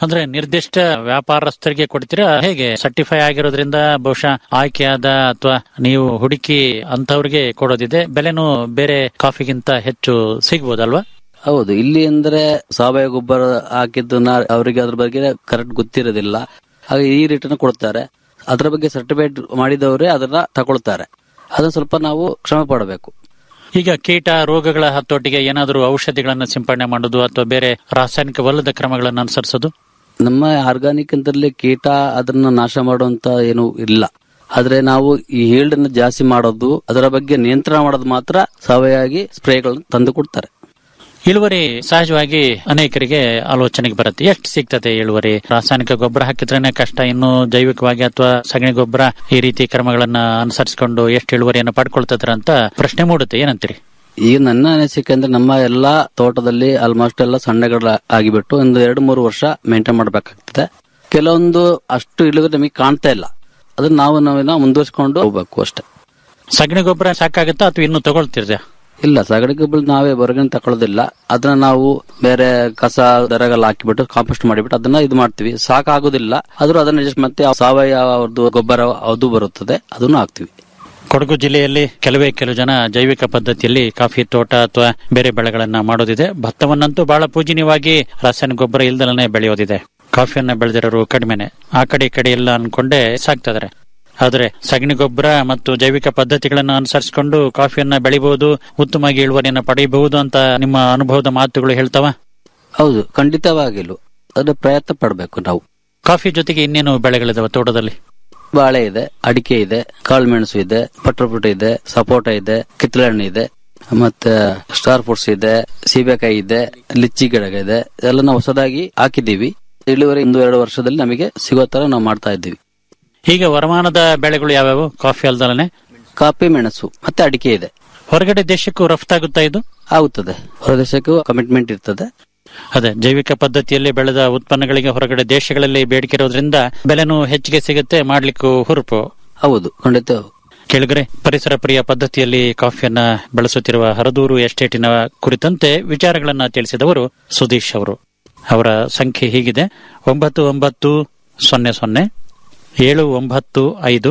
ಅಂದ್ರೆ ನಿರ್ದಿಷ್ಟ ವ್ಯಾಪಾರಸ್ಥರಿಗೆ ಕೊಡ್ತೀರಾ ಹೇಗೆ ಸರ್ಟಿಫೈ ಆಗಿರೋದ್ರಿಂದ ಬಹುಶಃ ಆಯ್ಕೆಯಾದ ಅಥವಾ ನೀವು ಹುಡುಕಿ ಅಂತವ್ರಿಗೆ ಕೊಡೋದಿದೆ ಬೆಲೆನೂ ಬೇರೆ ಕಾಫಿಗಿಂತ ಹೆಚ್ಚು ಸಿಗ್ಬೋದಲ್ವಾ ಹೌದು ಇಲ್ಲಿ ಅಂದ್ರೆ ಸಾವಯವ ಗೊಬ್ಬರ ಹಾಕಿದ್ದು ನಾ- ಅವರಿಗೆ ಅದ್ರ ಬಗ್ಗೆ ಕರೆಕ್ಟ್ ಗೊತ್ತಿರೋದಿಲ್ಲ ಹಾಗೆ ಈ ರೇಟನ್ನು ಕೊಡ್ತಾರೆ ಅದರ ಬಗ್ಗೆ ಸರ್ಟಿಫೈಡ್ ಮಾಡಿದವರೇ ಅದನ್ನ ತಗೊಳ್ತಾರೆ ಅದನ್ನ ಸ್ವಲ್ಪ ನಾವು ಶ್ರಮ ಪಡಬೇಕು ಈಗ ಕೀಟ ರೋಗಗಳ ಹತೋಟಿಗೆ ಏನಾದರೂ ಔಷಧಿಗಳನ್ನ ಸಿಂಪಡಣೆ ಮಾಡೋದು ಅಥವಾ ಬೇರೆ ರಾಸಾಯನಿಕವಲ್ಲದ ಕ್ರಮಗಳನ್ನು ಅನುಸರಿಸೋದು ನಮ್ಮ ಆರ್ಗಾನಿಕ್ ಅಂತಲ್ಲಿ ಕೀಟ ಅದನ್ನ ನಾಶ ಮಾಡುವಂತ ಏನು ಇಲ್ಲ ಆದ್ರೆ ನಾವು ಈ ಹೀಲ್ಡ್ ಅನ್ನು ಜಾಸ್ತಿ ಮಾಡೋದು ಅದರ ಬಗ್ಗೆ ನಿಯಂತ್ರಣ ಮಾಡೋದು ಮಾತ್ರ ಸಾವಯವಾಗಿ ಸ್ಪ್ರೇಗಳನ್ನು ತಂದು ಕೊಡ್ತಾರೆ ಇಳುವರಿ ಸಹಜವಾಗಿ ಅನೇಕರಿಗೆ ಆಲೋಚನೆಗೆ ಬರುತ್ತೆ ಎಷ್ಟು ಸಿಗ್ತದೆ ಇಳುವರಿ ರಾಸಾಯನಿಕ ಗೊಬ್ಬರ ಹಾಕಿದ್ರೇನೆ ಕಷ್ಟ ಇನ್ನು ಜೈವಿಕವಾಗಿ ಅಥವಾ ಸಗಣಿ ಗೊಬ್ಬರ ಈ ರೀತಿ ಕ್ರಮಗಳನ್ನ ಅನುಸರಿಸಿಕೊಂಡು ಎಷ್ಟು ಇಳುವರಿಯನ್ನು ಪಡ್ಕೊಳ್ತದ್ರ ಅಂತ ಪ್ರಶ್ನೆ ಮೂಡುತ್ತೆ ಏನಂತೀರಿ ಈಗ ನನ್ನ ಅನಿಸಿಕೆ ಅಂದ್ರೆ ನಮ್ಮ ಎಲ್ಲಾ ತೋಟದಲ್ಲಿ ಆಲ್ಮೋಸ್ಟ್ ಎಲ್ಲ ಸಣ್ಣಗಳ ಆಗಿಬಿಟ್ಟು ಒಂದು ಎರಡು ಮೂರು ವರ್ಷ ಮೇಂಟೈನ್ ಮಾಡಬೇಕಾಗ್ತದೆ ಕೆಲವೊಂದು ಅಷ್ಟು ಇಳುವರಿ ನಮಗೆ ಕಾಣ್ತಾ ಇಲ್ಲ ಅದನ್ನ ನಾವು ನಾವೇನೋ ಮುಂದುವರಿಸಿಕೊಂಡು ಹೋಗ್ಬೇಕು ಅಷ್ಟೇ ಸಗಣಿ ಗೊಬ್ಬರ ಸಾಕಾಗುತ್ತಾ ಅಥವಾ ಇನ್ನು ತಗೊಳ್ತಿರ್ದ ಇಲ್ಲ ಸಗಣಿ ಗೊಬ್ಬರ ನಾವೇ ಹೊರಗಡೆ ತಗೊಳ್ಳೋದಿಲ್ಲ ಅದನ್ನ ನಾವು ಬೇರೆ ಕಸ ದರಗೆಲ್ಲ ಹಾಕಿಬಿಟ್ಟು ಕಾಂಪೋಸ್ಟ್ ಮಾಡಿಬಿಟ್ಟು ಅದನ್ನ ಇದು ಮಾಡ್ತೀವಿ ಸಾಕಾಗೋದಿಲ್ಲ ಆದ್ರೂ ಅದನ್ನ just ಮತ್ತೆ ಸಾವಯವ ಗೊಬ್ಬರ ಅದು ಬರುತ್ತದೆ ಅದನ್ನು ಹಾಕ್ತಿವಿ ಕೊಡಗು ಜಿಲ್ಲೆಯಲ್ಲಿ ಕೆಲವೇ ಕೆಲವು ಜನ ಜೈವಿಕ ಪದ್ಧತಿಯಲ್ಲಿ ಕಾಫಿ ತೋಟ ಅಥವಾ ಬೇರೆ ಬೆಳೆಗಳನ್ನ ಮಾಡೋದಿದೆ ಭತ್ತವನ್ನಂತೂ ಬಹಳ ಪೂಜನೀಯವಾಗಿ ರಾಸಾಯನಿಕ ಗೊಬ್ಬರ ಇಲ್ದಲೇ ಬೆಳೆಯೋದಿದೆ ಕಾಫಿಯನ್ನ ಬೆಳೆದಿರೋರು ಕಡಿಮೆನೆ ಆ ಕಡೆ ಈ ಕಡೆ ಎಲ್ಲ ಅನ್ಕೊಂಡೇ ಸಾಕ್ತಿದಾರೆ ಆದ್ರೆ ಸಗಣಿ ಗೊಬ್ಬರ ಮತ್ತು ಜೈವಿಕ ಪದ್ಧತಿಗಳನ್ನು ಅನುಸರಿಸಿಕೊಂಡು ಕಾಫಿಯನ್ನ ಬೆಳಿಬಹುದು ಉತ್ತಮವಾಗಿ ಇಳುವರಿಯನ್ನ ಪಡೆಯಬಹುದು ಅಂತ ನಿಮ್ಮ ಅನುಭವದ ಮಾತುಗಳು ಹೇಳ್ತಾವ ಹೌದು ಖಂಡಿತವಾಗಿಲು ಅದನ್ನ ಪ್ರಯತ್ನ ಪಡಬೇಕು ನಾವು ಕಾಫಿ ಜೊತೆಗೆ ಇನ್ನೇನು ಬೆಳೆಗಳಿದಾವೆ ತೋಟದಲ್ಲಿ ಬಾಳೆ ಇದೆ ಅಡಿಕೆ ಇದೆ ಕಾಳುಮೆಣಸು ಇದೆ ಪಟ್ರಪುಟ ಇದೆ ಸಪೋಟ ಇದೆ ಕಿತ್ತಳೆ ಹಣ್ಣು ಇದೆ ಮತ್ತೆ ಸ್ಟಾರ್ ಫ್ರೂಟ್ಸ್ ಇದೆ ಸೀಬೆಕಾಯಿ ಇದೆ ಲಿಚ್ಚಿ ಗಿಡ ಇದೆ ಎಲ್ಲ ನಾವು ಹೊಸದಾಗಿ ಹಾಕಿದ್ದೀವಿ ಇಳುವರಿ ಒಂದು ಎರಡು ವರ್ಷದಲ್ಲಿ ನಮಗೆ ಸಿಗೋ ತರ ನಾವು ಮಾಡ್ತಾ ಇದ್ದೀವಿ ಈಗ ವರಮಾನದ ಬೆಳೆಗಳು ಯಾವ್ಯಾವು ಕಾಫಿ ಅಲ್ದಲನೆ ಕಾಫಿ ಮೆಣಸು ಮತ್ತೆ ಅಡಿಕೆ ಇದೆ ಹೊರಗಡೆ ದೇಶಕ್ಕೂ ರಫ್ತಾಗುತ್ತಾ ಇದು ಆಗುತ್ತದೆ ಹೊರದೇಶಕ್ಕೂ ಕಮಿಟ್ಮೆಂಟ್ ಇರ್ತದೆ ಅದೇ ಜೈವಿಕ ಪದ್ಧತಿಯಲ್ಲಿ ಬೆಳೆದ ಉತ್ಪನ್ನಗಳಿಗೆ ಹೊರಗಡೆ ದೇಶಗಳಲ್ಲಿ ಬೇಡಿಕೆ ಇರೋದ್ರಿಂದ ಬೆಲೆನೂ ಹೆಚ್ಚಿಗೆ ಸಿಗುತ್ತೆ ಮಾಡ್ಲಿಕ್ಕೂ ಹುರುಪು ಹೌದು ಖಂಡಿತ ಕೆಳಗರೆ ಪರಿಸರ ಪ್ರಿಯ ಪದ್ಧತಿಯಲ್ಲಿ ಕಾಫಿಯನ್ನ ಬೆಳೆಸುತ್ತಿರುವ ಹರದೂರು ಎಸ್ಟೇಟಿನ ಕುರಿತಂತೆ ವಿಚಾರಗಳನ್ನ ತಿಳಿಸಿದವರು ಸುದೀಶ್ ಅವರು ಅವರ ಸಂಖ್ಯೆ ಹೀಗಿದೆ ಒಂಬತ್ತು ಒಂಬತ್ತು ಸೊನ್ನೆ ಸೊನ್ನೆ ಏಳು ಒಂಬತ್ತು ಐದು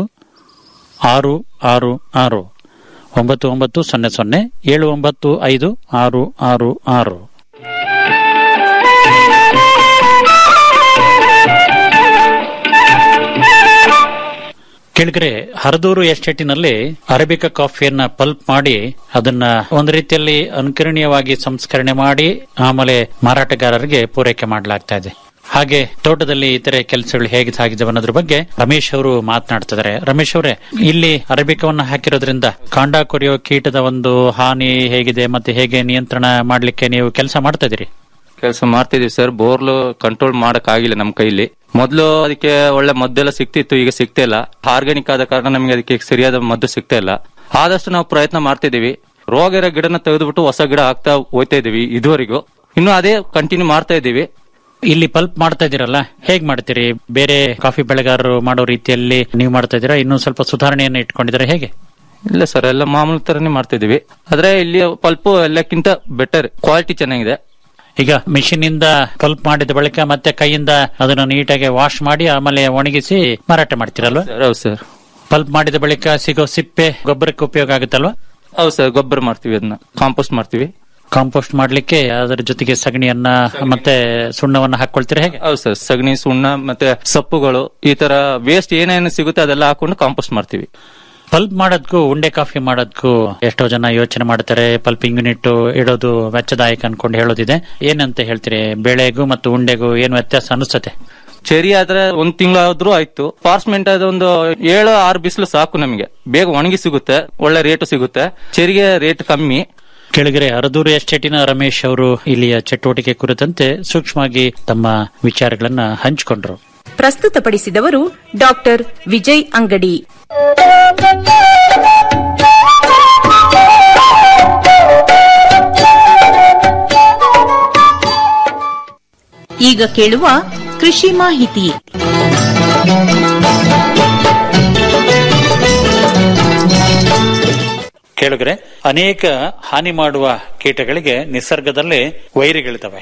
ಆರು ಆರು ಆರು ಒಂಬತ್ತು ಒಂಬತ್ತು ಸೊನ್ನೆ ಸೊನ್ನೆ ಏಳು ಒಂಬತ್ತು ಐದು ಆರು ಆರು ಆರು ಕೆಳಗರೆ ಹರದೂರು ಎಸ್ಟೇಟಿನಲ್ಲಿ ಅರೇಬಿಕಾ ಕಾಫಿಯನ್ನ ಪಲ್ಪ್ ಮಾಡಿ ಅದನ್ನ ಒಂದು ರೀತಿಯಲ್ಲಿ ಅನುಕರಣೀಯವಾಗಿ ಸಂಸ್ಕರಣೆ ಮಾಡಿ ಆಮೇಲೆ ಮಾರಾಟಗಾರರಿಗೆ ಪೂರೈಕೆ ಮಾಡಲಾಗ್ತಾ ಇದೆ ಹಾಗೆ ತೋಟದಲ್ಲಿ ಇತರೆ ಕೆಲಸಗಳು ಹೇಗೆ ಸಾಗಿದವೆ ಅನ್ನೋದ್ರ ಬಗ್ಗೆ ರಮೇಶ್ ಅವರು ಮಾತನಾಡ್ತಿದ್ದಾರೆ ರಮೇಶ್ ಅವರೇ ಇಲ್ಲಿ ಅರೇಬಿಕವನ್ನ ಹಾಕಿರೋದ್ರಿಂದ ಕಾಂಡ ಕೊರೆಯೋ ಕೀಟದ ಒಂದು ಹಾನಿ ಹೇಗಿದೆ ಮತ್ತೆ ಹೇಗೆ ನಿಯಂತ್ರಣ ಮಾಡ್ಲಿಕ್ಕೆ ನೀವು ಕೆಲಸ ಮಾಡ್ತಾ ಇದೀರಿ ಕೆಲಸ ಮಾಡ್ತಿದೀವಿ ಸರ್ ಬೋರ್ಲು ಕಂಟ್ರೋಲ್ ಮಾಡಕ್ ಆಗಿಲ್ಲ ನಮ್ ಕೈಲಿ ಮೊದಲು ಅದಕ್ಕೆ ಒಳ್ಳೆ ಮದ್ದೆಲ್ಲ ಸಿಕ್ತಿತ್ತು ಈಗ ಸಿಗ್ತಾ ಇಲ್ಲ ಆರ್ಗ್ಯಾನಿಕ್ ಆದ ಕಾರಣ ನಮಗೆ ಅದಕ್ಕೆ ಸರಿಯಾದ ಮದ್ದು ಸಿಗ್ತಾ ಇಲ್ಲ ಆದಷ್ಟು ನಾವು ಪ್ರಯತ್ನ ಮಾಡ್ತಿದೀವಿ ರೋಗ ಇರೋ ಗಿಡನ ತೆಗೆದುಬಿಟ್ಟು ಹೊಸ ಗಿಡ ಹಾಕ್ತಾ ಹೋಯ್ತಾ ಇದೀವಿ ಇದುವರೆಗೂ ಇನ್ನು ಅದೇ ಕಂಟಿನ್ಯೂ ಮಾಡ್ತಾ ಇದೀವಿ ಇಲ್ಲಿ ಪಲ್ಪ್ ಮಾಡ್ತಾ ಇದೀರಲ್ಲ ಹೇಗ್ ಮಾಡ್ತೀರಿ ಬೇರೆ ಕಾಫಿ ಬೆಳೆಗಾರರು ಮಾಡೋ ರೀತಿಯಲ್ಲಿ ನೀವು ಮಾಡ್ತಾ ಇದೀರಾ ಇನ್ನೂ ಸ್ವಲ್ಪ ಸುಧಾರಣೆಯನ್ನು ಇಟ್ಕೊಂಡಿದ್ದಾರೆ ಹೇಗೆ ಇಲ್ಲ ಸರ್ ಎಲ್ಲ ಮಾಮೂಲಿ ತರನೇ ಮಾಡ್ತಾ ಇದೀವಿ ಆದ್ರೆ ಇಲ್ಲಿ ಪಲ್ಪು ಎಲ್ಲಕ್ಕಿಂತ ಬೆಟರ್ ಕ್ವಾಲಿಟಿ ಚೆನ್ನಾಗಿದೆ ಈಗ ಮಿಷಿನ್ ಇಂದ ಪಲ್ಪ್ ಮಾಡಿದ ಬಳಿಕ ಮತ್ತೆ ಕೈಯಿಂದ ಅದನ್ನು ನೀಟಾಗಿ ವಾಶ್ ಮಾಡಿ ಆಮೇಲೆ ಒಣಗಿಸಿ ಮಾರಾಟ ಮಾಡ್ತೀರಲ್ವಾ ಸರ್ ಹೌದು ಸರ್ ಪಲ್ಪ್ ಮಾಡಿದ ಬಳಿಕ ಸಿಗೋ ಸಿಪ್ಪೆ ಗೊಬ್ಬರಕ್ಕೆ ಉಪಯೋಗ ಆಗುತ್ತಲ್ವಾ ಹೌದು ಸರ್ ಗೊಬ್ಬರ ಮಾಡ್ತೀವಿ ಅದನ್ನ ಕಾಂಪೋಸ್ಟ್ ಮಾಡ್ತೀವಿ ಕಾಂಪೋಸ್ಟ್ ಮಾಡ್ಲಿಕ್ಕೆ ಅದರ ಜೊತೆಗೆ ಸಗಣಿಯನ್ನ ಮತ್ತೆ ಸುಣ್ಣವನ್ನ ಹಾಕೊಳ್ತೀರಾ ಹೇಗೆ ಹೌದು ಸರ್ ಸಗಣಿ ಸುಣ್ಣ ಮತ್ತೆ ಸೊಪ್ಪುಗಳು ಈ ತರ ವೇಸ್ಟ್ ಏನೇನು ಸಿಗುತ್ತೆ ಅದೆಲ್ಲ ಹಾಕೊಂಡು ಕಾಂಪೋಸ್ಟ್ ಮಾಡ್ತೀವಿ ಪಲ್ಪ್ ಮಾಡೋದಕ್ಕೂ ಉಂಡೆ ಕಾಫಿ ಮಾಡೋದಕ್ಕೂ ಎಷ್ಟೋ ಜನ ಯೋಚನೆ ಮಾಡ್ತಾರೆ ಪಲ್ಪಿಂಗ್ ಯೂನಿಟ್ ಇಡೋದು ವೆಚ್ಚದಾಯಕ ಅನ್ಕೊಂಡು ಹೇಳೋದಿದೆ ಏನಂತ ಹೇಳ್ತೀರಿ ಬೆಳೆಗೂ ಮತ್ತು ಉಂಡೆಗೂ ಏನು ವ್ಯತ್ಯಾಸ ಅನಿಸುತ್ತೆ ಚೆರಿ ಆದ್ರೆ ಒಂದ್ ತಿಂಗಳಾದ್ರೂ ಆಯ್ತು ಪಾರ್ಸ್ಮೆಂಟ್ ಆದ ಒಂದು ಏಳು ಆರು ಬಿಸಿಲು ಸಾಕು ನಮಗೆ ಬೇಗ ಒಣಗಿ ಸಿಗುತ್ತೆ ಒಳ್ಳೆ ರೇಟ್ ಸಿಗುತ್ತೆ ಚೆರಿಗೆ ರೇಟ್ ಕಮ್ಮಿ ಕೆಳಗರೆ ಅರದೂರು ಎಸ್ಟೇಟಿನ ರಮೇಶ್ ಅವರು ಇಲ್ಲಿಯ ಚಟುವಟಿಕೆ ಕುರಿತಂತೆ ಸೂಕ್ಷ್ಮವಾಗಿ ತಮ್ಮ ವಿಚಾರಗಳನ್ನ ಹಂಚಿಕೊಂಡ್ರು ಪ್ರಸ್ತುತಪಡಿಸಿದವರು ಡಾಕ್ಟರ್ ವಿಜಯ್ ಅಂಗಡಿ ಈಗ ಕೇಳುವ ಕೃಷಿ ಮಾಹಿತಿ ಕೆಳಗರೆ ಅನೇಕ ಹಾನಿ ಮಾಡುವ ಕೀಟಗಳಿಗೆ ನಿಸರ್ಗದಲ್ಲಿ ವೈರಿಗಳಿದ್ದಾವೆ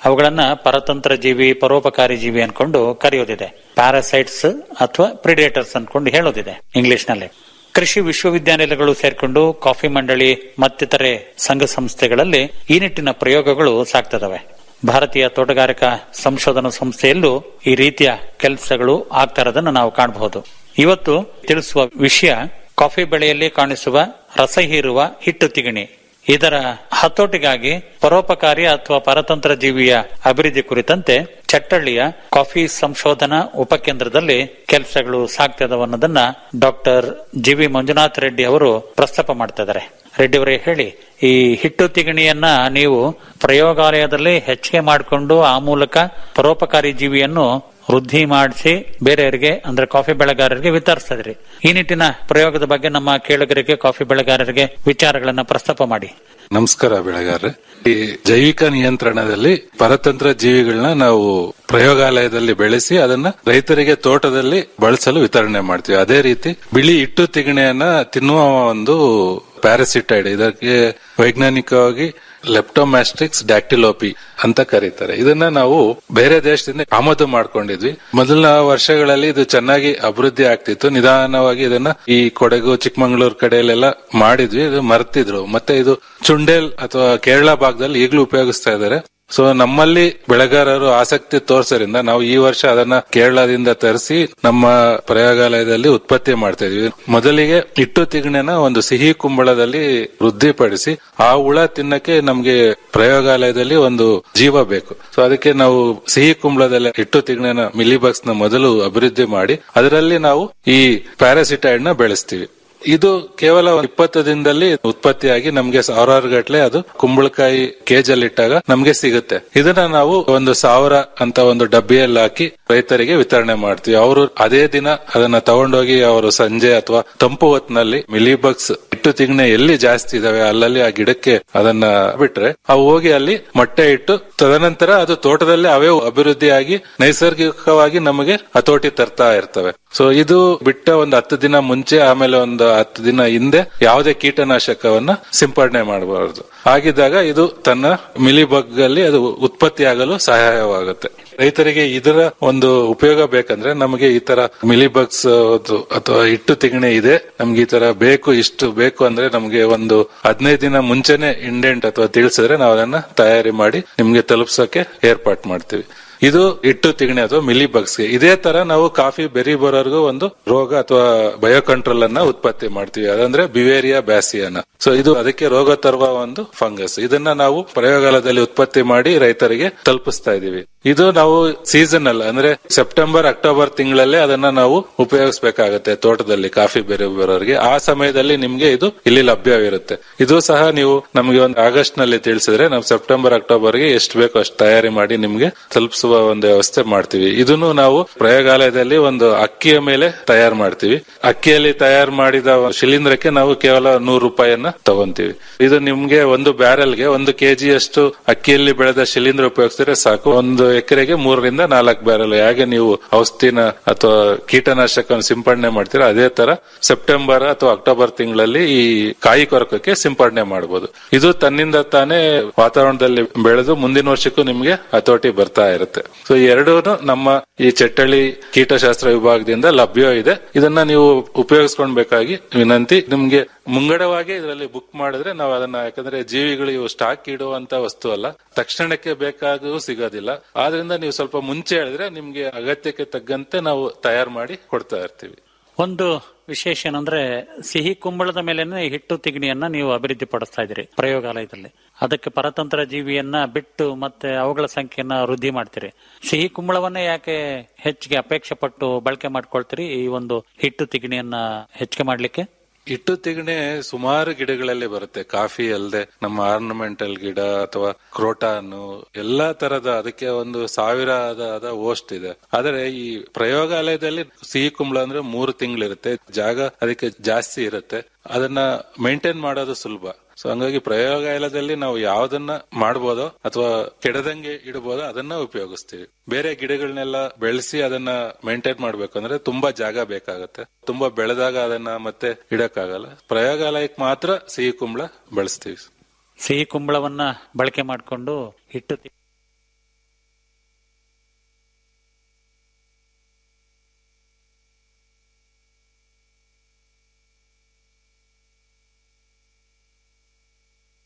ಅವುಗಳನ್ನ ಪರತಂತ್ರ ಜೀವಿ ಪರೋಪಕಾರಿ ಜೀವಿ ಅನ್ಕೊಂಡು ಕರೆಯೋದಿದೆ ಪ್ಯಾರಾಸೈಟ್ಸ್ ಅಥವಾ ಪ್ರಿಡೇಟರ್ಸ್ ಅನ್ಕೊಂಡು ಹೇಳೋದಿದೆ ಇಂಗ್ಲಿಷ್ ನಲ್ಲಿ ಕೃಷಿ ವಿಶ್ವವಿದ್ಯಾನಿಲಯಗಳು ಸೇರ್ಕೊಂಡು ಕಾಫಿ ಮಂಡಳಿ ಮತ್ತಿತರೆ ಸಂಘ ಸಂಸ್ಥೆಗಳಲ್ಲಿ ಈ ನಿಟ್ಟಿನ ಪ್ರಯೋಗಗಳು ಸಾಗ್ತದವೆ ಭಾರತೀಯ ತೋಟಗಾರಿಕಾ ಸಂಶೋಧನಾ ಸಂಸ್ಥೆಯಲ್ಲೂ ಈ ರೀತಿಯ ಕೆಲಸಗಳು ಆಗ್ತಾ ಇರೋದನ್ನು ನಾವು ಕಾಣಬಹುದು ಇವತ್ತು ತಿಳಿಸುವ ವಿಷಯ ಕಾಫಿ ಬೆಳೆಯಲ್ಲಿ ಕಾಣಿಸುವ ರಸ ಹೀರುವ ಹಿಟ್ಟು ತಿಗಣಿ ಇದರ ಹತೋಟಿಗಾಗಿ ಪರೋಪಕಾರಿ ಅಥವಾ ಪರತಂತ್ರ ಜೀವಿಯ ಅಭಿವೃದ್ಧಿ ಕುರಿತಂತೆ ಚಟ್ಟಳ್ಳಿಯ ಕಾಫಿ ಸಂಶೋಧನಾ ಉಪಕೇಂದ್ರದಲ್ಲಿ ಕೆಲಸಗಳು ಸಾಗ್ತದವ ಅನ್ನೋದನ್ನ doctor G V Manjunath Reddy ಅವರು ಪ್ರಸ್ತಾಪ ಮಾಡ್ತಾ ಇದ್ದಾರೆ ರೆಡ್ಡಿ ಅವರೇ ಹೇಳಿ ಈ ಹಿಟ್ಟು ತಿಗಣಿಯನ್ನ ನೀವು ಪ್ರಯೋಗಾಲಯದಲ್ಲಿ ಹೆಚ್ಚಿಗೆ ಮಾಡಿಕೊಂಡು ಆ ಮೂಲಕ ಪರೋಪಕಾರಿ ಜೀವಿಯನ್ನು ವೃದ್ಧಿ ಮಾಡಿಸಿ ಬೇರೆಯವರಿಗೆ ಅಂದ್ರೆ ಕಾಫಿ ಬೆಳೆಗಾರರಿಗೆ ವಿತರಿಸ್ತಾ ಇದ್ರಿ ಈ ನಿಟ್ಟಿನ ಪ್ರಯೋಗದ ಬಗ್ಗೆ ನಮ್ಮ ಕೇಳುಗರಿಗೆ ಕಾಫಿ ಬೆಳೆಗಾರರಿಗೆ ವಿಚಾರಗಳನ್ನ ಪ್ರಸ್ತಾಪ ಮಾಡಿ ನಮಸ್ಕಾರ ಬೆಳೆಗಾರರೆ ಈ ಜೈವಿಕ ನಿಯಂತ್ರಣದಲ್ಲಿ ಪರತಂತ್ರ ಜೀವಿಗಳನ್ನ ನಾವು ಪ್ರಯೋಗಾಲಯದಲ್ಲಿ ಬೆಳೆಸಿ ಅದನ್ನ ರೈತರಿಗೆ ತೋಟದಲ್ಲಿ ಬಳಸಲು ವಿತರಣೆ ಮಾಡ್ತೀವಿ ಅದೇ ರೀತಿ ಬಿಳಿ ಹಿಟ್ಟು ತಿಗಣೆಯನ್ನ ತಿನ್ನುವ ಒಂದು ಪ್ಯಾರಾಸಿಟೈಡ್ ಇದಕ್ಕೆ ವೈಜ್ಞಾನಿಕವಾಗಿ ಲೆಪ್ಟೋಮ್ಯಾಸ್ಟ್ರಿಕ್ಸ್ ಡ್ಯಾಕ್ಟಿಲೋಪಿ ಅಂತ ಕರೀತಾರೆ ಇದನ್ನ ನಾವು ಬೇರೆ ದೇಶದಿಂದ ಆಮದು ಮಾಡ್ಕೊಂಡಿದ್ವಿ ಮೊದಲ ವರ್ಷಗಳಲ್ಲಿ ಇದು ಚೆನ್ನಾಗಿ ಅಭಿವೃದ್ಧಿ ಆಗ್ತಿತ್ತು ನಿಧಾನವಾಗಿ ಇದನ್ನ ಈ ಕೊಡಗು ಚಿಕ್ಕಮಂಗ್ಳೂರ್ ಕಡೆಯಲ್ಲೆಲ್ಲ ಮಾಡಿದ್ವಿ ಇದು ಮರ್ತಿದ್ರು ಮತ್ತೆ ಇದು ಚುಂಡೇಲ್ ಅಥವಾ ಕೇರಳ ಭಾಗದಲ್ಲಿ ಈಗಲೂ ಉಪಯೋಗಿಸ್ತಾ ಇದ್ದಾರೆ ಸೊ ನಮ್ಮಲ್ಲಿ ಬೆಳೆಗಾರರು ಆಸಕ್ತಿ ತೋರ್ಸೋದ್ರಿಂದ ನಾವು ಈ ವರ್ಷ ಅದನ್ನ ಕೇರಳದಿಂದ ತರಿಸಿ ನಮ್ಮ ಪ್ರಯೋಗಾಲಯದಲ್ಲಿ ಉತ್ಪತ್ತಿ ಮಾಡ್ತಾ ಇದೀವಿ ಮೊದಲಿಗೆ ಹಿಟ್ಟು ತಿಗಣೆನ ಒಂದು ಸಿಹಿ ಕುಂಬಳದಲ್ಲಿ ವೃದ್ಧಿಪಡಿಸಿ ಆ ಹುಳ ತಿನ್ನಕ್ಕೆ ನಮ್ಗೆ ಪ್ರಯೋಗಾಲಯದಲ್ಲಿ ಒಂದು ಜೀವ ಬೇಕು ಸೊ ಅದಕ್ಕೆ ನಾವು ಸಿಹಿ ಕುಂಬಳದಲ್ಲಿ ಹಿಟ್ಟು ತಿಗಣೆನ ಮಿಲಿಬಗ್ಸ್ ನ ಮೊದಲು ಅಭಿವೃದ್ಧಿ ಮಾಡಿ ಅದರಲ್ಲಿ ನಾವು ಈ ಪ್ಯಾರಾಸಿಟೈಡ್ ನ ಬೆಳೆಸ್ತೀವಿ ಇದು ಕೇವಲ ಇಪ್ಪತ್ತು ದಿನದಲ್ಲಿ ಉತ್ಪತ್ತಿಯಾಗಿ ನಮ್ಗೆ ಸಾವಿರಾರು ಗಟ್ಲೆ ಅದು ಕುಂಬಳಕಾಯಿ ಕೇಜಲ್ಲಿ ಇಟ್ಟಾಗ ನಮ್ಗೆ ಸಿಗುತ್ತೆ ಇದನ್ನ ನಾವು ಒಂದು ಸಾವಿರ ಅಂತ ಒಂದು ಡಬ್ಬಿಯಲ್ಲಿ ಹಾಕಿ ರೈತರಿಗೆ ವಿತರಣೆ ಮಾಡ್ತೀವಿ ಅವರು ಅದೇ ದಿನ ಅದನ್ನ ತಗೊಂಡೋಗಿ ಅವರು ಸಂಜೆ ಅಥವಾ ತಂಪು ಹೊತ್ತಿನಲ್ಲಿ ಮಿಲಿಬಗ್ಸ್ ಹಿಟ್ಟು ತಿಗಣೆ ಎಲ್ಲಿ ಜಾಸ್ತಿ ಇದಾವೆ ಅಲ್ಲಲ್ಲಿ ಆ ಗಿಡಕ್ಕೆ ಅದನ್ನ ಬಿಟ್ರೆ ಅವು ಹೋಗಿ ಅಲ್ಲಿ ಮೊಟ್ಟೆ ಇಟ್ಟು ತದನಂತರ ಅದು ತೋಟದಲ್ಲಿ ಅವೇ ಅಭಿವೃದ್ಧಿಯಾಗಿ ನೈಸರ್ಗಿಕವಾಗಿ ನಮಗೆ ಹತೋಟಿ ತರ್ತಾ ಇರ್ತವೆ ಸೊ ಇದು ಬಿಟ್ಟ ಒಂದು ಹತ್ತು ದಿನ ಮುಂಚೆ ಆಮೇಲೆ ಒಂದು ಹತ್ತು ದಿನ ಹಿಂದೆ ಯಾವುದೇ ಕೀಟನಾಶಕವನ್ನ ಸಿಂಪಡಣೆ ಮಾಡಬಾರದು ಹಾಗಿದ್ದಾಗ ಇದು ತನ್ನ ಮಿಲಿಬಗ್ ಅಲ್ಲಿ ಅದು ಉತ್ಪತ್ತಿಯಾಗಲು ಸಹಾಯವಾಗುತ್ತೆ ರೈತರಿಗೆ ಇದರ ಒಂದು ಉಪಯೋಗ ಬೇಕಂದ್ರೆ ನಮಗೆ ಈ ತರ ಮಿಲಿಬಗ್ಸ್ ಅಥವಾ ಹಿಟ್ಟು ತಿಗಣೆ ಇದೆ ನಮ್ಗೆ ಈ ತರ ಬೇಕು ಇಷ್ಟು ಬೇಕು ಅಂದ್ರೆ ನಮ್ಗೆ ಒಂದು ಹದಿನೈದು ದಿನ ಮುಂಚೆನೆ ಇಂಡೆಂಟ್ ಅಥವಾ ತಿಳಿಸಿದ್ರೆ ನಾವು ಅದನ್ನ ತಯಾರಿ ಮಾಡಿ ನಿಮ್ಗೆ ತಲುಪ್ಸೋಕೆ ಏರ್ಪಾಟ್ ಮಾಡ್ತೀವಿ ಇದು ಹಿಟ್ಟು ತಿಗಣೆ ಅಥವಾ ಮಿಲಿ ಬಗ್ಸ್ಗೆ ಇದೇ ತರ ನಾವು ಕಾಫಿ ಬೆರಿ ಬರೋರ್ಗು ಒಂದು ರೋಗ ಅಥವಾ ಬಯೋ ಕಂಟ್ರೋಲ್ ಅನ್ನ ಉತ್ಪತ್ತಿ ಮಾಡ್ತೀವಿ ಅದಂದ್ರೆ ಬಿವೇರಿಯಾ ಬ್ಯಾಸಿಯನ್ನ ಸೊ ಇದು ಅದಕ್ಕೆ ರೋಗ ತರುವ ಒಂದು ಫಂಗಸ್ ಇದನ್ನ ನಾವು ಪ್ರಯೋಗಾಲಯದಲ್ಲಿ ಉತ್ಪತ್ತಿ ಮಾಡಿ ರೈತರಿಗೆ ತಲುಪಿಸ್ತಾ ಇದೀವಿ ಇದು ನಾವು ಸೀಸನಲ್ ಅಂದ್ರೆ ಸೆಪ್ಟೆಂಬರ್ ಅಕ್ಟೋಬರ್ ತಿಂಗಳಲ್ಲೇ ಅದನ್ನ ನಾವು ಉಪಯೋಗಿಸಬೇಕಾಗತ್ತೆ ತೋಟದಲ್ಲಿ ಕಾಫಿ ಬೆರೆ ಬರೋರಿಗೆ ಆ ಸಮಯದಲ್ಲಿ ನಿಮ್ಗೆ ಇದು ಇಲ್ಲಿ ಲಭ್ಯವಿರುತ್ತೆ ಇದು ಸಹ ನೀವು ನಮಗೆ ಒಂದು ಆಗಸ್ಟ್ ನಲ್ಲಿ ತಿಳಿಸಿದ್ರೆ ನಾವು ಸೆಪ್ಟೆಂಬರ್ ಅಕ್ಟೋಬರ್ ಗೆ ಎಷ್ಟು ಬೇಕೋ ಅಷ್ಟು ತಯಾರಿ ಮಾಡಿ ನಿಮ್ಗೆ ತಲುಪಿಸುವ ಒಂದು ವ್ಯವಸ್ಥೆ ಮಾಡ್ತೀವಿ ಇದನ್ನು ನಾವು ಪ್ರಯೋಗಾಲಯದಲ್ಲಿ ಒಂದು ಅಕ್ಕಿಯ ಮೇಲೆ ತಯಾರು ಮಾಡ್ತೀವಿ ಅಕ್ಕಿಯಲ್ಲಿ ತಯಾರು ಮಾಡಿದ ಶಿಲೀಂಧ್ರಕ್ಕೆ ನಾವು ಕೇವಲ ನೂರು ರೂಪಾಯಿಯನ್ನ ತಗೊಂತೀವಿ ಇದು ನಿಮ್ಗೆ ಒಂದು ಬ್ಯಾರೆಲ್ಗೆ ಒಂದು ಕೆಜಿ ಅಷ್ಟು ಅಕ್ಕಿಯಲ್ಲಿ ಬೆಳೆದ ಶಿಲೀಂಧ್ರ ಉಪಯೋಗಿಸಿದ್ರೆ ಸಾಕು ಒಂದು ಎಕರೆಗೆ ಮೂರರಿಂದ ನಾಲ್ಕು ಬ್ಯಾರೆಲ್ ಹೇಗೆ ನೀವು ಔಷಧಿನ ಅಥವಾ ಕೀಟನಾಶಕವನ್ನು ಸಿಂಪಡಣೆ ಮಾಡ್ತೀರಾ ಅದೇ ತರ ಸೆಪ್ಟೆಂಬರ್ ಅಥವಾ ಅಕ್ಟೋಬರ್ ತಿಂಗಳಲ್ಲಿ ಈ ಕಾಯಿ ಕೊರಕಕ್ಕೆ ಸಿಂಪಡಣೆ ಮಾಡಬಹುದು ಇದು ತನ್ನಿಂದ ತಾನೇ ವಾತಾವರಣದಲ್ಲಿ ಬೆಳೆದು ಮುಂದಿನ ವರ್ಷಕ್ಕೂ ನಿಮ್ಗೆ ಹತೋಟಿ ಬರ್ತಾ ಇರುತ್ತೆ ಸೊ ಈ ಎರಡೂ ನಮ್ಮ ಈ ಚಟ್ಟಳಿ ಕೀಟಶಾಸ್ತ್ರ ವಿಭಾಗದಿಂದ ಲಭ್ಯ ಇದೆ ಇದನ್ನ ನೀವು ಉಪಯೋಗಿಸ್ಕೊಳ್ಬೇಕಾಗಿ ವಿನಂತಿ ನಿಮ್ಗೆ ಮುಂಗಡವಾಗಿ ಇದರಲ್ಲಿ ಬುಕ್ ಮಾಡಿದ್ರೆ ನಾವು ಅದನ್ನ ಯಾಕಂದ್ರೆ ಜೀವಿಗಳು ಇವು ಸ್ಟಾಕ್ ಇಡುವಂತ ವಸ್ತು ಅಲ್ಲ ತಕ್ಷಣಕ್ಕೆ ಬೇಕಾಗೂ ಸಿಗೋದಿಲ್ಲ ಆದ್ರಿಂದ ನೀವು ಸ್ವಲ್ಪ ಮುಂಚೆ ಹೇಳಿದ್ರೆ ನಿಮ್ಗೆ ಅಗತ್ಯಕ್ಕೆ ತಕ್ಕಂತೆ ನಾವು ತಯಾರು ಮಾಡಿ ಕೊಡ್ತಾ ಇರ್ತೀವಿ ಒಂದು ವಿಶೇಷ ಏನಂದ್ರೆ ಸಿಹಿ ಕುಂಬಳದ ಮೇಲೆನೆ ಹಿಟ್ಟು ತಿಗಣಿಯನ್ನ ನೀವು ಅಭಿವೃದ್ಧಿ ಪಡಿಸ್ತಾ ಇದ್ದೀರಿ ಪ್ರಯೋಗಾಲಯದಲ್ಲಿ ಅದಕ್ಕೆ ಪರತಂತ್ರ ಜೀವಿಯನ್ನ ಬಿಟ್ಟು ಮತ್ತೆ ಅವುಗಳ ಸಂಖ್ಯೆಯನ್ನ ವೃದ್ಧಿ ಮಾಡ್ತೀರಿ ಸಿಹಿ ಕುಂಬಳವನ್ನೇ ಯಾಕೆ ಹೆಚ್ಚಿಗೆ ಅಪೇಕ್ಷೆ ಪಟ್ಟು ಬಳಕೆ ಮಾಡ್ಕೊಳ್ತೀರಿ ಈ ಒಂದು ಹಿಟ್ಟು ತಿಗಣಿಯನ್ನ ಹೆಚ್ಚಿಗೆ ಮಾಡ್ಲಿಕ್ಕೆ ಇಟ್ಟು ತಿಗಣೆ ಸುಮಾರು ಗಿಡಗಳಲ್ಲಿ ಬರುತ್ತೆ ಕಾಫಿ ಅಲ್ಲದೆ ನಮ್ಮ ಆರ್ನಮೆಂಟಲ್ ಗಿಡ ಅಥವಾ ಕ್ರೋಟಾನು ಎಲ್ಲಾ ತರದ ಅದಕ್ಕೆ ಒಂದು ಸಾವಿರದ ಓಸ್ಟ್ ಇದೆ ಆದರೆ ಈ ಪ್ರಯೋಗಾಲಯದಲ್ಲಿ ಸಿಹಿ ಕುಂಬಳ ಅಂದ್ರೆ ಮೂರು ತಿಂಗಳಿರುತ್ತೆ ಜಾಗ ಅದಕ್ಕೆ ಜಾಸ್ತಿ ಇರುತ್ತೆ ಅದನ್ನ ಮೇಂಟೈನ್ ಮಾಡೋದು ಸುಲಭ ಸೊ ಹಂಗಾಗಿ ಪ್ರಯೋಗಾಲಯದಲ್ಲಿ ನಾವು ಯಾವ್ದನ್ನ ಮಾಡ್ಬೋದೋ ಅಥವಾ ಕೆಡದಂಗೆ ಇಡಬಹುದೋ ಅದನ್ನ ಉಪಯೋಗಿಸ್ತೀವಿ ಬೇರೆ ಗಿಡಗಳನ್ನೆಲ್ಲ ಬೆಳೆಸಿ ಅದನ್ನ ಮೇಂಟೈನ್ ಮಾಡ್ಬೇಕು ಅಂದ್ರೆ ತುಂಬಾ ಜಾಗ ಬೇಕಾಗತ್ತೆ ತುಂಬಾ ಬೆಳೆದಾಗ ಅದನ್ನ ಮತ್ತೆ ಇಡಕ್ಕಾಗಲ್ಲ ಪ್ರಯೋಗಾಲಯಕ್ಕೆ ಮಾತ್ರ ಸಿಹಿ ಕುಂಬಳ ಬಳಸ್ತೀವಿ ಸಿಹಿ ಕುಂಬಳವನ್ನ ಬಳಕೆ ಮಾಡಿಕೊಂಡು ಹಿಟ್ಟು ತಿ-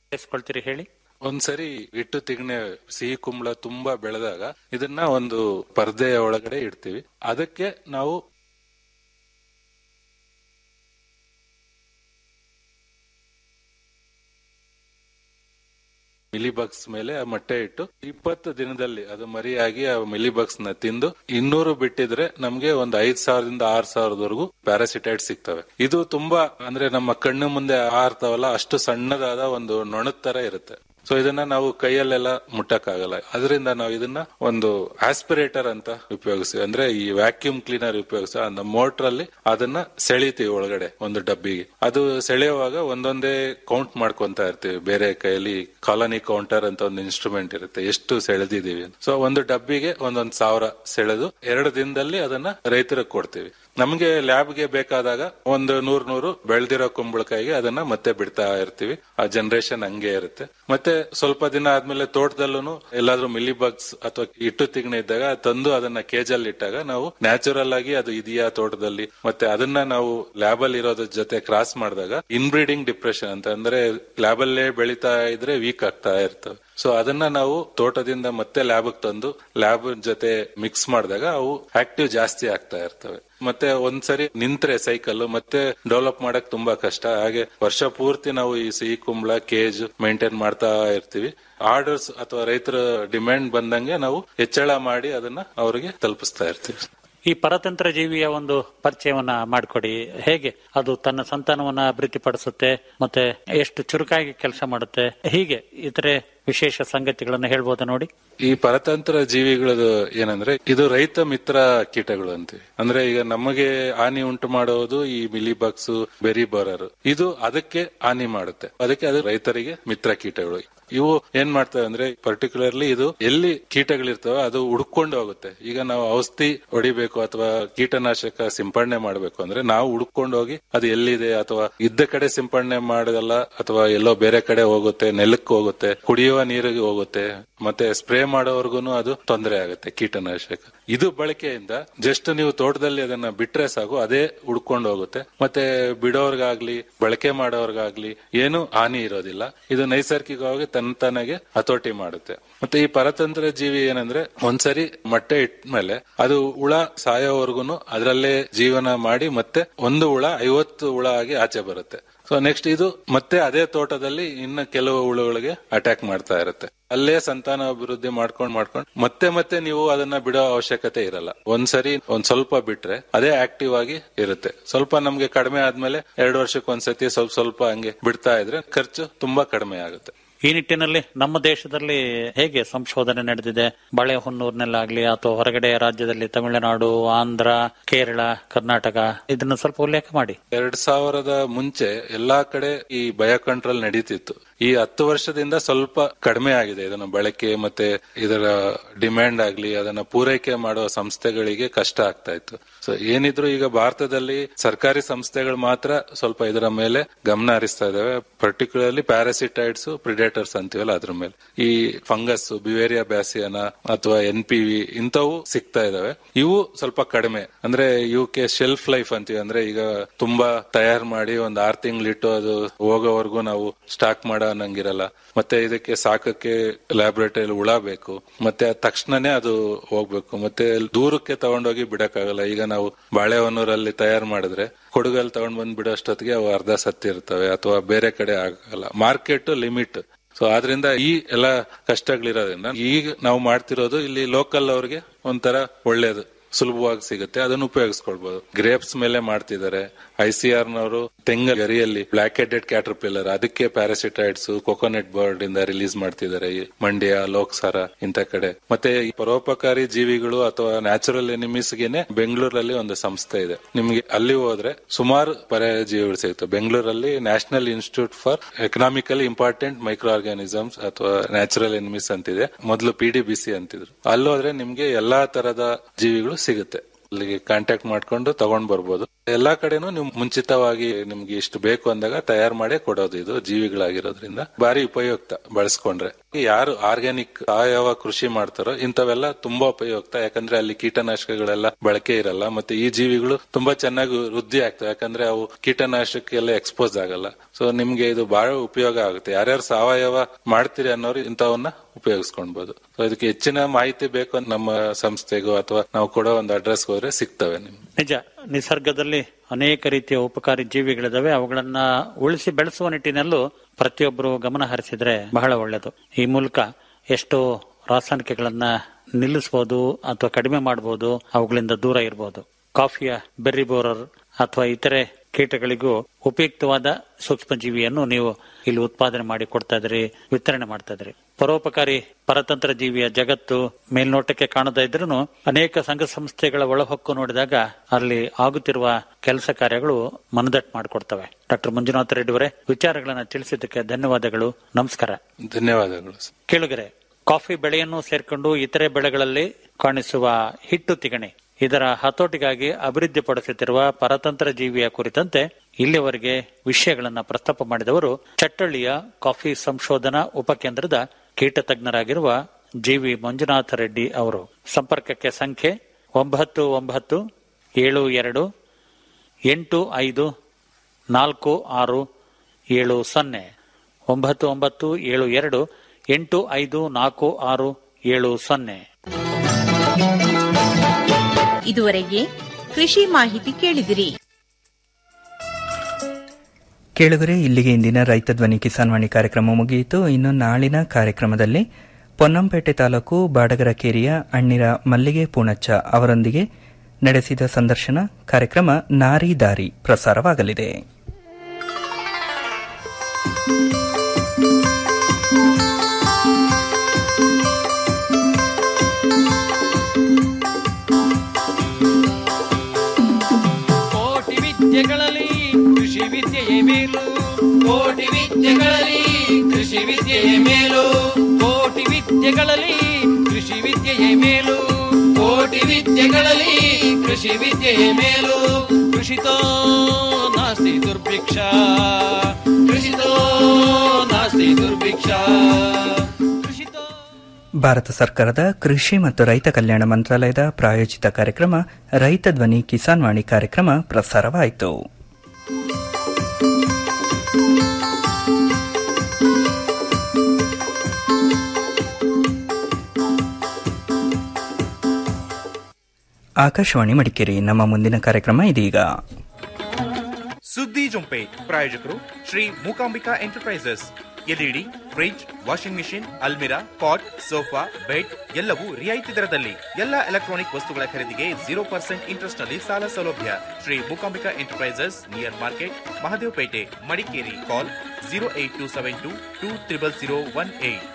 ಎಸ್ಕೊಳ್ತೀರಿ ಹೇಳಿ ಒಂದ್ಸರಿ ಇಟ್ಟು ತಿಗಣೆ ಸಿಹಿ ಕುಂಬಳ ತುಂಬಾ ಬೆಳೆದಾಗ ಇದನ್ನ ಒಂದು ಪರ್ದೆಯ ಒಳಗಡೆ ಇಡ್ತೀವಿ ಅದಕ್ಕೆ ನಾವು ಮಿಲಿಬಗ್ಸ್ ಮೇಲೆ ಆ ಮೊಟ್ಟೆ ಇಟ್ಟು ಇಪ್ಪತ್ತು ದಿನದಲ್ಲಿ ಅದು ಮರಿಯಾಗಿ ಆ ಮಿಲಿಬಗ್ಸ್ ನ ತಿಂದು ಇನ್ನೂರು ಬಿಟ್ಟಿದ್ರೆ ನಮ್ಗೆ ಒಂದು ಐದ್ ಸಾವಿರದಿಂದ ಆರ್ ಸಾವಿರದವರೆಗೂ ಪ್ಯಾರಾಸಿಟೈಡ್ ಸಿಗ್ತವೆ ಇದು ತುಂಬಾ ಅಂದ್ರೆ ನಮ್ಮ ಕಣ್ಣು ಮುಂದೆ ಆರ್ತಾವಲ್ಲ ಅಷ್ಟು ಸಣ್ಣದಾದ ಒಂದು ನೊಣದ ತರ ಇರುತ್ತೆ ಸೊ ಇದನ್ನ ನಾವು ಕೈಯಲ್ಲೆಲ್ಲ ಮುಟ್ಟಕ್ಕಾಗಲ್ಲ ಅದರಿಂದ ನಾವು ಇದನ್ನ ಒಂದು ಆಸ್ಪಿರೇಟರ್ ಅಂತ ಉಪಯೋಗಿಸ್ತೀವಿ ಅಂದ್ರೆ ಈ ವ್ಯಾಕ್ಯೂಮ್ ಕ್ಲೀನರ್ ಉಪಯೋಗಿಸ அந்த ಮೋಟರ್ ಅಲ್ಲಿ ಅದನ್ನ ಸೆಳಿತೀವಿ ಒಳಗಡೆ ಒಂದು ಡಬ್ಬಿಗೆ ಅದು ಸೆಳೆಯುವಾಗ ಒಂದೊಂದೇ ಕೌಂಟ್ ಮಾಡ್ಕೊಂತ ಇರ್ತೀವಿ ಬೇರೆ ಕೈಯಲ್ಲಿ ಕಾಲನಿ ಕೌಂಟರ್ ಅಂತ ಒಂದು ಇನ್ಸ್ಟ್ರೂಮೆಂಟ್ ಇರುತ್ತೆ ಎಷ್ಟು ಸೆಳೆದಿದೀವಿ ಸೊ ಒಂದು ಡಬ್ಬಿಗೆ ಒಂದೊಂದ್ ಸಾವಿರ ಸೆಳೆದು ಎರಡು ದಿನದಲ್ಲಿ ಅದನ್ನ ರೈತರಿಗೆ ಕೊಡ್ತೀವಿ ನಮಗೆ ಲ್ಯಾಬ್ಗೆ ಬೇಕಾದಾಗ ಒಂದು ನೂರ್ ನೂರು ಬೆಳೆದಿರೋ ಕುಂಬಳಕಾಯಿಗೆ ಅದನ್ನ ಮತ್ತೆ ಬಿಡ್ತಾ ಇರ್ತೀವಿ ಆ ಜನರೇಷನ್ ಹಂಗೆ ಇರುತ್ತೆ ಮತ್ತೆ ಸ್ವಲ್ಪ ದಿನ ಆದ್ಮೇಲೆ ತೋಟದಲ್ಲೂ ಎಲ್ಲಾದ್ರೂ ಮಿಲಿ ಬಗ್ಸ್ ಅಥವಾ ಇಟ್ಟು ತಿಗಣೆ ಇದ್ದಾಗ ತಂದು ಅದನ್ನ ಕೇಜಲ್ಲಿ ಇಟ್ಟಾಗ ನಾವು ನ್ಯಾಚುರಲ್ ಆಗಿ ಅದು ಇದೆಯಾ ತೋಟದಲ್ಲಿ ಮತ್ತೆ ಅದನ್ನ ನಾವು ಲ್ಯಾಬ್ ಅಲ್ಲಿ ಇರೋದ್ರ ಜೊತೆ ಕ್ರಾಸ್ ಮಾಡಿದಾಗ ಇನ್ಬ್ರೀಡಿಂಗ್ ಡಿಪ್ರೆಷನ್ ಅಂತ ಅಂದ್ರೆ ಲ್ಯಾಬ್ ಅಲ್ಲೇ ಬೆಳೀತಾ ಇದ್ರೆ ವೀಕ್ ಆಗ್ತಾ ಇರ್ತವೆ ಸೊ ಅದನ್ನ ನಾವು ತೋಟದಿಂದ ಮತ್ತೆ ಲ್ಯಾಬ್ ತಂದು ಲ್ಯಾಬ್ ಜೊತೆ ಮಿಕ್ಸ್ ಮಾಡಿದಾಗ ಅವು ಆಕ್ಟಿವ್ ಜಾಸ್ತಿ ಆಗ್ತಾ ಇರ್ತವೆ ಮತ್ತೆ ಒಂದ್ಸರಿ ನಿಂತ್ರೆ ಸೈಕಲ್ ಮತ್ತೆ ಡೆವಲಪ್ ಮಾಡಕ್ ತುಂಬಾ ಕಷ್ಟ ಹಾಗೆ ವರ್ಷ ಪೂರ್ತಿ ನಾವು ಈ ಸಿಹಿ ಕುಂಬಳ ಕೇಜ್ ಮೇಂಟೈನ್ ಮಾಡ್ತಾ ಇರ್ತೀವಿ ಆರ್ಡರ್ಸ್ ಅಥವಾ ರೈತರ ಡಿಮ್ಯಾಂಡ್ ಬಂದಂಗೆ ನಾವು ಹೆಚ್ಚಳ ಮಾಡಿ ಅದನ್ನ ಅವರಿಗೆ ತಲುಪಿಸ್ತಾ ಇರ್ತೀವಿ ಈ ಪರತಂತ್ರ ಜೀವಿಯ ಒಂದು ಪರಿಚಯವನ್ನ ಮಾಡಿಕೊಡಿ ಹೇಗೆ ಅದು ತನ್ನ ಸಂತಾನವನ್ನ ಅಭಿವೃದ್ಧಿಪಡಿಸುತ್ತೆ ಮತ್ತೆ ಎಷ್ಟು ಚುರುಕಾಗಿ ಕೆಲಸ ಮಾಡುತ್ತೆ ಹೀಗೆ ಇತರೆ ವಿಶೇಷ ಸಂಗತಿಗಳನ್ನ ಹೇಳ್ಬೋದಾ ನೋಡಿ ಈ ಪರತಂತ್ರ ಜೀವಿಗಳದು ಏನಂದ್ರೆ ಇದು ರೈತ ಮಿತ್ರ ಕೀಟಗಳು ಅಂತೀವಿ ಅಂದ್ರೆ ಈಗ ನಮಗೆ ಹಾನಿ ಉಂಟು ಮಾಡೋದು ಈ ಮಿಲಿಬಗ್ಸ್ ಬೆರಿ ಬೋರರ್ ಇದು ಅದಕ್ಕೆ ಹಾನಿ ಮಾಡುತ್ತೆ ಅದಕ್ಕೆ ಅದು ರೈತರಿಗೆ ಮಿತ್ರ ಕೀಟಗಳು ಇವು ಏನ್ ಮಾಡ್ತವೆ ಅಂದ್ರೆ ಪರ್ಟಿಕ್ಯುಲರ್ಲಿ ಇದು ಎಲ್ಲಿ ಕೀಟಗಳಿರ್ತವೆ ಅದು ಹುಡ್ಕೊಂಡು ಹೋಗುತ್ತೆ ಈಗ ನಾವು ಔಷಧಿ ಹೊಡಿಬೇಕು ಅಥವಾ ಕೀಟನಾಶಕ ಸಿಂಪಡಣೆ ಮಾಡಬೇಕು ಅಂದ್ರೆ ನಾವು ಹುಡ್ಕೊಂಡು ಹೋಗಿ ಅದು ಎಲ್ಲಿದೆ ಅಥವಾ ಇದ್ದ ಕಡೆ ಸಿಂಪಡಣೆ ಮಾಡೋದಲ್ಲ ಅಥವಾ ಎಲ್ಲೋ ಬೇರೆ ಕಡೆ ಹೋಗುತ್ತೆ ನೆಲಕ್ಕೆ ಹೋಗುತ್ತೆ ಕುಡಿಯುವ ನೀರಿಗೆ ಹೋಗುತ್ತೆ ಮತ್ತೆ ಸ್ಪ್ರೇ ಮಾಡೋವರ್ಗು ಅದು ತೊಂದರೆ ಆಗುತ್ತೆ ಕೀಟನಾಶಕ ಇದು ಬಳಕೆಯಿಂದ ಜಸ್ಟ್ ನೀವು ತೋಟದಲ್ಲಿ ಅದನ್ನ ಬಿಟ್ರೆ ಸಾಕು ಅದೇ ಹುಡ್ಕೊಂಡು ಹೋಗುತ್ತೆ ಮತ್ತೆ ಬಿಡೋರ್ಗಾಗ್ಲಿ ಬಳಕೆ ಮಾಡೋರ್ಗಾಗ್ಲಿ ಏನು ಹಾನಿ ಇರೋದಿಲ್ಲ ಇದು ನೈಸರ್ಗಿಕವಾಗಿ ತನ್ನ ತಾನಾಗೆ ಹತೋಟಿ ಮಾಡುತ್ತೆ ಮತ್ತೆ ಈ ಪರತಂತ್ರ ಜೀವಿ ಏನಂದ್ರೆ ಒಂದ್ಸರಿ ಮೊಟ್ಟೆ ಇಟ್ಮೇಲೆ ಅದು ಹುಳ ಸಾಯೋವರೆಗೂ ಅದರಲ್ಲೇ ಜೀವನ ಮಾಡಿ ಮತ್ತೆ ಒಂದು ಹುಳ ಐವತ್ತು ಹುಳ ಆಗಿ ಆಚೆ ಬರುತ್ತೆ ಸೊ ನೆಕ್ಸ್ಟ್ ಇದು ಮತ್ತೆ ಅದೇ ತೋಟದಲ್ಲಿ ಇನ್ನು ಕೆಲವು ಹುಳುಗಳಿಗೆ ಅಟ್ಯಾಕ್ ಮಾಡ್ತಾ ಇರುತ್ತೆ ಅಲ್ಲೇ ಸಂತಾನ ಅಭಿವೃದ್ಧಿ ಮಾಡ್ಕೊಂಡ್ ಮಾಡ್ಕೊಂಡ್ ಮತ್ತೆ ಮತ್ತೆ ನೀವು ಅದನ್ನ ಬಿಡೋ ಅವಶ್ಯಕತೆ ಇರಲ್ಲ ಒಂದ್ಸರಿ ಒಂದ್ ಸ್ವಲ್ಪ ಬಿಟ್ರೆ ಅದೇ ಆಕ್ಟಿವ್ ಆಗಿ ಇರುತ್ತೆ ಸ್ವಲ್ಪ ನಮ್ಗೆ ಕಡಿಮೆ ಆದ್ಮೇಲೆ ಎರಡು ವರ್ಷಕ್ಕೆ ಒಂದ್ಸತಿ ಸ್ವಲ್ಪ ಸ್ವಲ್ಪ ಹಂಗೆ ಬಿಡ್ತಾ ಇದ್ರೆ ಖರ್ಚು ತುಂಬಾ ಕಡಿಮೆ ಆಗುತ್ತೆ ಈ ನಿಟ್ಟಿನಲ್ಲಿ ನಮ್ಮ ದೇಶದಲ್ಲಿ ಹೇಗೆ ಸಂಶೋಧನೆ ನಡೆದಿದೆ ಬಾಳೆಹೊನ್ನೂರಿನಲ್ಲಾಗ್ಲಿ ಅಥವಾ ಹೊರಗಡೆ ರಾಜ್ಯದಲ್ಲಿ ತಮಿಳುನಾಡು ಆಂಧ್ರ ಕೇರಳ ಕರ್ನಾಟಕ ಇದನ್ನ ಸ್ವಲ್ಪ ಉಲ್ಲೇಖ ಮಾಡಿ ಎರಡ್ ಸಾವಿರದ ಮುಂಚೆ ಎಲ್ಲಾ ಕಡೆ ಈ ಬಯೋ ಕಂಟ್ರೋಲ್ ನಡೀತಿತ್ತು ಈ ಹತ್ತು ವರ್ಷದಿಂದ ಸ್ವಲ್ಪ ಕಡಿಮೆ ಆಗಿದೆ ಇದನ್ನ ಬಳಕೆ ಮತ್ತೆ ಇದರ ಡಿಮ್ಯಾಂಡ್ ಆಗ್ಲಿ ಅದನ್ನ ಪೂರೈಕೆ ಮಾಡುವ ಸಂಸ್ಥೆಗಳಿಗೆ ಕಷ್ಟ ಆಗ್ತಾ ಇತ್ತು ಸೊ ಏನಿದ್ರು ಈಗ ಭಾರತದಲ್ಲಿ ಸರ್ಕಾರಿ ಸಂಸ್ಥೆಗಳು ಮಾತ್ರ ಸ್ವಲ್ಪ ಇದರ ಮೇಲೆ ಗಮನ ಹರಿಸ್ತಾ ಇದಾವೆ ಪರ್ಟಿಕ್ಯುಲರ್ಲಿ ಪ್ಯಾರಾಸಿಟೈಡ್ಸ್ ಪ್ರಿಡೇಟರ್ಸ್ ಅಂತೀವಲ್ಲ ಅದ್ರ ಮೇಲೆ ಈ ಫಂಗಸ್ ಬಿವೇರಿಯಾ ಬ್ಯಾಸಿಯನ ಅಥವಾ ಎನ್ ಪಿ ವಿ ಇಂಥವು ಸಿಗ್ತಾ ಇದಾವೆ ಇವು ಸ್ವಲ್ಪ ಕಡಿಮೆ ಅಂದ್ರೆ ಇವಕ್ಕೆ ಶೆಲ್ಫ್ ಲೈಫ್ ಅಂತೀವಿ ಅಂದ್ರೆ ಈಗ ತುಂಬಾ ತಯಾರು ಮಾಡಿ ಒಂದ್ ಆರ್ ತಿಂಗಳಿಟ್ಟು ಅದು ಹೋಗೋವರೆಗೂ ನಾವು ಸ್ಟಾಕ್ ಮಾಡೋ ಅನ್ನಂಗಿರಲ್ಲ ಮತ್ತೆ ಇದಕ್ಕೆ ಸಾಕಕ್ಕೆ ಲ್ಯಾಬೊರೇಟರಿ ಹುಳ ಬೇಕು ಮತ್ತೆ ಅದ್ ತಕ್ಷಣನೇ ಅದು ಹೋಗ್ಬೇಕು ಮತ್ತೆ ದೂರಕ್ಕೆ ತಗೊಂಡೋಗಿ ಬಿಡಕ್ಕಾಗಲ್ಲ ಈಗ ನಾವು ಬಾಳೆಹೊನ್ನೂರಲ್ಲಿ ತಯಾರು ಮಾಡಿದ್ರೆ ಕೊಡಗಲ್ಲಿ ತಗೊಂಡ್ ಬಂದ್ ಬಿಡೋಷ್ಟೊತ್ತಿಗೆ ಅವು ಅರ್ಧ ಸತ್ತಿರ್ತವೆ ಅಥವಾ ಬೇರೆ ಕಡೆ ಆಗಲ್ಲ ಮಾರ್ಕೆಟ್ ಲಿಮಿಟ್ ಸೊ ಆದ್ರಿಂದ ಈ ಎಲ್ಲ ಕಷ್ಟಗಳಿರೋದ್ರಿಂದ ಈಗ ನಾವು ಮಾಡ್ತಿರೋದು ಇಲ್ಲಿ ಲೋಕಲ್ ಅವ್ರಿಗೆ ಒಂಥರ ಒಳ್ಳೇದು ಸುಲಭವಾಗಿ ಸಿಗುತ್ತೆ ಅದನ್ನು ಉಪಯೋಗಿಸ್ಕೊಳ್ಬಹುದು ಗ್ರೇಪ್ಸ್ ಮೇಲೆ ಮಾಡ್ತಿದ್ದಾರೆ ಐ ಸಿ ಆರ್ ನವರು ತೆಂಗ ಗರಿಯಲ್ಲಿ ಬ್ಲಾಕ್ ಹೆಡೆಡ್ ಕ್ಯಾಟರ್ಪಿಲ್ಲರ್ ಅದಕ್ಕೆ ಪ್ಯಾರಾಸಿಟೈಡ್ಸ್ ಕೊಕೊನೆಟ್ ಬರ್ಡ್ ಇಂದ ರಿಲೀಸ್ ಮಾಡ್ತಿದ್ದಾರೆ ಈ ಮಂಡ್ಯ ಲೋಕಸರ ಇಂತ ಕಡೆ ಮತ್ತೆ ಈ ಪರೋಪಕಾರಿ ಜೀವಿಗಳು ಅಥವಾ ನ್ಯಾಚುರಲ್ ಎನಿಮೀಸ್ ಗೆನೆ ಬೆಂಗಳೂರಲ್ಲಿ ಒಂದು ಸಂಸ್ಥೆ ಇದೆ ನಿಮ್ಗೆ ಅಲ್ಲಿ ಹೋದ್ರೆ ಸುಮಾರು ಪರ್ಯಾಯ ಜೀವಿಗಳು ಸಿಗುತ್ತೆ ಬೆಂಗಳೂರಲ್ಲಿ national institute for economically important micro organisms ಅಥವಾ ನ್ಯಾಚುರಲ್ ಎನಿಮೀಸ್ ಅಂತಿದೆ ಮೊದಲು ಪಿ ಡಿ ಬಿ ಸಿ ಅಂತಿದ್ರು ಅಲ್ಲೋದ್ರೆ ನಿಮ್ಗೆ ಎಲ್ಲಾ ತರದ ಜೀವಿಗಳು ಸಿಗುತ್ತೆ ಅಲ್ಲಿಗೆ ಕಾಂಟ್ಯಾಕ್ಟ್ ಮಾಡ್ಕೊಂಡು ತಗೊಂಡ್ ಬರ್ಬೋದು ಎಲ್ಲಾ ಕಡೆನೂ ನೀವು ಮುಂಚಿತವಾಗಿ ನಿಮ್ಗೆ ಇಷ್ಟು ಬೇಕು ಅಂದಾಗ ತಯಾರು ಮಾಡೇ ಕೊಡೋದು ಇದು ಜೀವಿಗಳಾಗಿರೋದ್ರಿಂದ ಬಾರಿ ಉಪಯುಕ್ತ ಬಳಸ್ಕೊಂಡ್ರೆ ಯಾರು ಆರ್ಗ್ಯಾನಿಕ್ ಸಾವಯವ ಕೃಷಿ ಮಾಡ್ತಾರೋ ಇಂಥವೆಲ್ಲ ತುಂಬಾ ಉಪಯುಕ್ತ ಯಾಕಂದ್ರೆ ಅಲ್ಲಿ ಕೀಟನಾಶಕಗಳೆಲ್ಲ ಬಳಕೆ ಇರಲ್ಲ ಮತ್ತೆ ಈ ಜೀವಿಗಳು ತುಂಬಾ ಚೆನ್ನಾಗಿ ವೃದ್ಧಿ ಆಗ್ತವೆ ಯಾಕಂದ್ರೆ ಅವು ಕೀಟನಾಶಕ್ಕೆಲ್ಲ ಎಕ್ಸ್ಪೋಸ್ ಆಗಲ್ಲ ಸೊ ನಿಮ್ಗೆ ಇದು ಬಹಳ ಉಪಯೋಗ ಆಗುತ್ತೆ ಯಾರ್ಯಾರು ಸಾವಯವ ಮಾಡ್ತೀರಿ ಅನ್ನೋರು ಇಂಥವನ್ನ ಉಪಯೋಗಿಸ್ಕೊಳ್ಬಹುದು ಸೊ ಇದಕ್ಕೆ ಹೆಚ್ಚಿನ ಮಾಹಿತಿ ಬೇಕು ಅಂತ ನಮ್ಮ ಸಂಸ್ಥೆಗೂ ಅಥವಾ ನಾವು ಕೊಡೋ ಒಂದು ಅಡ್ರೆಸ್ ಹೋದ್ರೆ ಸಿಗ್ತವೆ ನಿಮ್ಗೆ ನಿಜ ನಿಸರ್ಗದಲ್ಲಿ ಅನೇಕ ರೀತಿಯ ಉಪಕಾರಿ ಜೀವಿಗಳಿದಾವೆ ಅವುಗಳನ್ನ ಉಳಿಸಿ ಬೆಳೆಸುವ ನಿಟ್ಟಿನಲ್ಲೂ ಪ್ರತಿಯೊಬ್ಬರು ಗಮನ ಹರಿಸಿದ್ರೆ ಬಹಳ ಒಳ್ಳೆಯದು ಈ ಮೂಲಕ ಎಷ್ಟೋ ರಾಸಾಯನಿಕಗಳನ್ನ ನಿಲ್ಲಿಸಬಹುದು ಅಥವಾ ಕಡಿಮೆ ಮಾಡಬಹುದು ಅವುಗಳಿಂದ ದೂರ ಇರಬಹುದು ಕಾಫಿಯ ಬೆರ್ರಿ ಬೋರರ್ ಅಥವಾ ಇತರೆ ಕೀಟಗಳಿಗೂ ಉಪಯುಕ್ತವಾದ ಸೂಕ್ಷ್ಮ ಜೀವಿಯನ್ನು ನೀವು ಇಲ್ಲಿ ಉತ್ಪಾದನೆ ಮಾಡಿ ಕೊಡ್ತಾ ಇದ್ರಿ ವಿತರಣೆ ಮಾಡ್ತಾ ಇದ್ರಿ ಪರೋಪಕಾರಿ ಪರತಂತ್ರ ಜೀವಿಯ ಜಗತ್ತು ಮೇಲ್ನೋಟಕ್ಕೆ ಕಾಣದೇ ಇದ್ರೂ ಅನೇಕ ಸಂಘ ಸಂಸ್ಥೆಗಳ ಒಳಹೊಕ್ಕು ನೋಡಿದಾಗ ಅಲ್ಲಿ ಆಗುತ್ತಿರುವ ಕೆಲಸ ಕಾರ್ಯಗಳು ಮನದಟ್ಟು ಮಾಡಿಕೊಡ್ತವೆ ಡಾಕ್ಟರ್ ಮಂಜುನಾಥ ರೆಡ್ಡಿ ಅವರೇ ವಿಚಾರಗಳನ್ನ ತಿಳಿಸಿದ್ದಕ್ಕೆ ಧನ್ಯವಾದಗಳು ನಮಸ್ಕಾರ ಧನ್ಯವಾದಗಳು ಕೇಳುಗರೆ ಕಾಫಿ ಬೆಳೆಯನ್ನು ಸೇರ್ಕೊಂಡು ಇತರೆ ಬೆಳೆಗಳಲ್ಲಿ ಕಾಣಿಸುವ ಹಿಟ್ಟು ತಿಗಣೆ ಇದರ ಹತೋಟಿಗಾಗಿ ಅಭಿವೃದ್ಧಿಪಡಿಸುತ್ತಿರುವ ಪರತಂತ್ರ ಜೀವಿಯ ಕುರಿತಂತೆ ಇಲ್ಲಿವರೆಗೆ ವಿಷಯಗಳನ್ನು ಪ್ರಸ್ತಾಪ ಮಾಡಿದವರು ಚಟ್ಟಳ್ಳಿಯ ಕಾಫಿ ಸಂಶೋಧನಾ ಉಪಕೇಂದ್ರದ ಕೀಟ ತಜ್ಞರಾಗಿರುವ ಜಿವಿ ಮಂಜುನಾಥ ರೆಡ್ಡಿ ಅವರು ಸಂಪರ್ಕಕ್ಕೆ ಸಂಖ್ಯೆ ಒಂಬತ್ತು ಒಂಬತ್ತು ಏಳು ಎರಡು ಎಂಟು ಐದು ನಾಲ್ಕು ಆರು ಏಳು ಸೊನ್ನೆ ಒಂಬತ್ತು ಒಂಬತ್ತು ಏಳು ಎರಡು ಎಂಟು ಐದು ನಾಲ್ಕು ಆರು ಏಳು ಸೊನ್ನೆ ಇದುವರೆಗೆ ಕೃಷಿ ಮಾಹಿತಿ ಕೇಳಿದಿರಿ ಕೇಳುಗರೆ ಇಲ್ಲಿಗೆ ಇಂದಿನ ರೈತ ಧ್ವನಿ ಕಿಸಾನ್ ವಾಣಿ ಕಾರ್ಯಕ್ರಮ ಮುಗಿಯಿತು ಇನ್ನು ನಾಳಿನ ಕಾರ್ಯಕ್ರಮದಲ್ಲಿ ಪೊನ್ನಂಪೇಟೆ ತಾಲೂಕು ಬಾಡಗರಕೇರಿಯ ಅಣ್ಣಿರ ಮಲ್ಲಿಗೆ ಪೂಣಚ್ಚ ಅವರೊಂದಿಗೆ ನಡೆಸಿದ ಸಂದರ್ಶನ ಕಾರ್ಯಕ್ರಮ ನಾರಿ ದಾರಿ ಪ್ರಸಾರವಾಗಲಿದೆ ಕೋಟಿ ವಿದ್ಯೆಗಳಲ್ಲಿ ಕೃಷಿ ವಿದ್ಯೆಯೇ ಮೇಲು ಕೋಟಿ ವಿದ್ಯೆಗಳಲ್ಲಿ ಕೃಷಿ ವಿದ್ಯೆಯೇ ಮೇಲು ಕೋಟಿ ವಿದ್ಯೆಗಳಲ್ಲಿ ಕೃಷಿ ವಿದ್ಯೆಯೇ ಮೇಲು ಕೋಟಿ ವಿದ್ಯೆಗಳಲ್ಲಿ ಕೃಷಿ ವಿದ್ಯೆಯೇ ಮೇಲು ಕೃಷಿತೋ ನಾಸ್ತಿ ದುರ್ಭಿಕ್ಷ ಕೃಷಿತೋ ನಾಸ್ತಿ ದುರ್ಭಿಕ್ಷ ಕೃಷಿತೋ ಭಾರತ ಸರ್ಕಾರದ ಕೃಷಿ ಮತ್ತು ರೈತ ಕಲ್ಯಾಣ ಮಂತ್ರಾಲಯದ ಪ್ರಾಯೋಜಿತ ಕಾರ್ಯಕ್ರಮ ರೈತ ಧ್ವನಿ ಕಿಸಾನ್ ವಾಣಿ ಕಾರ್ಯಕ್ರಮ ಪ್ರಸಾರವಾಯಿತು ಆಕಾಶವಾಣಿ ಮಡಿಕೇರಿ ನಮ್ಮ ಮುಂದಿನ ಕಾರ್ಯಕ್ರಮ ಇದೀಗ ಸುದ್ದಿ ಜೊಂಪೆ ಪ್ರಾಯೋಜಕರು Shri Mookambika enterprises LED fridge washing machine ಅಲ್ಮಿರಾ ಪಾಟ್ ಸೋಫಾ ಬೆಡ್ ಎಲ್ಲವೂ ರಿಯಾಯಿತಿ ದರದಲ್ಲಿ ಎಲ್ಲ ಎಲೆಕ್ಟ್ರಾನಿಕ್ ವಸ್ತುಗಳ ಖರೀದಿಗೆ ಜೀರೋ ಪರ್ಸೆಂಟ್ ಇಂಟ್ರೆಸ್ಟ್ ನಲ್ಲಿ ಸಾಲ ಸೌಲಭ್ಯ Shri Mookambika enterprises near market Mahadevpet Madikeri call zero eight two seven two two triple zero one eight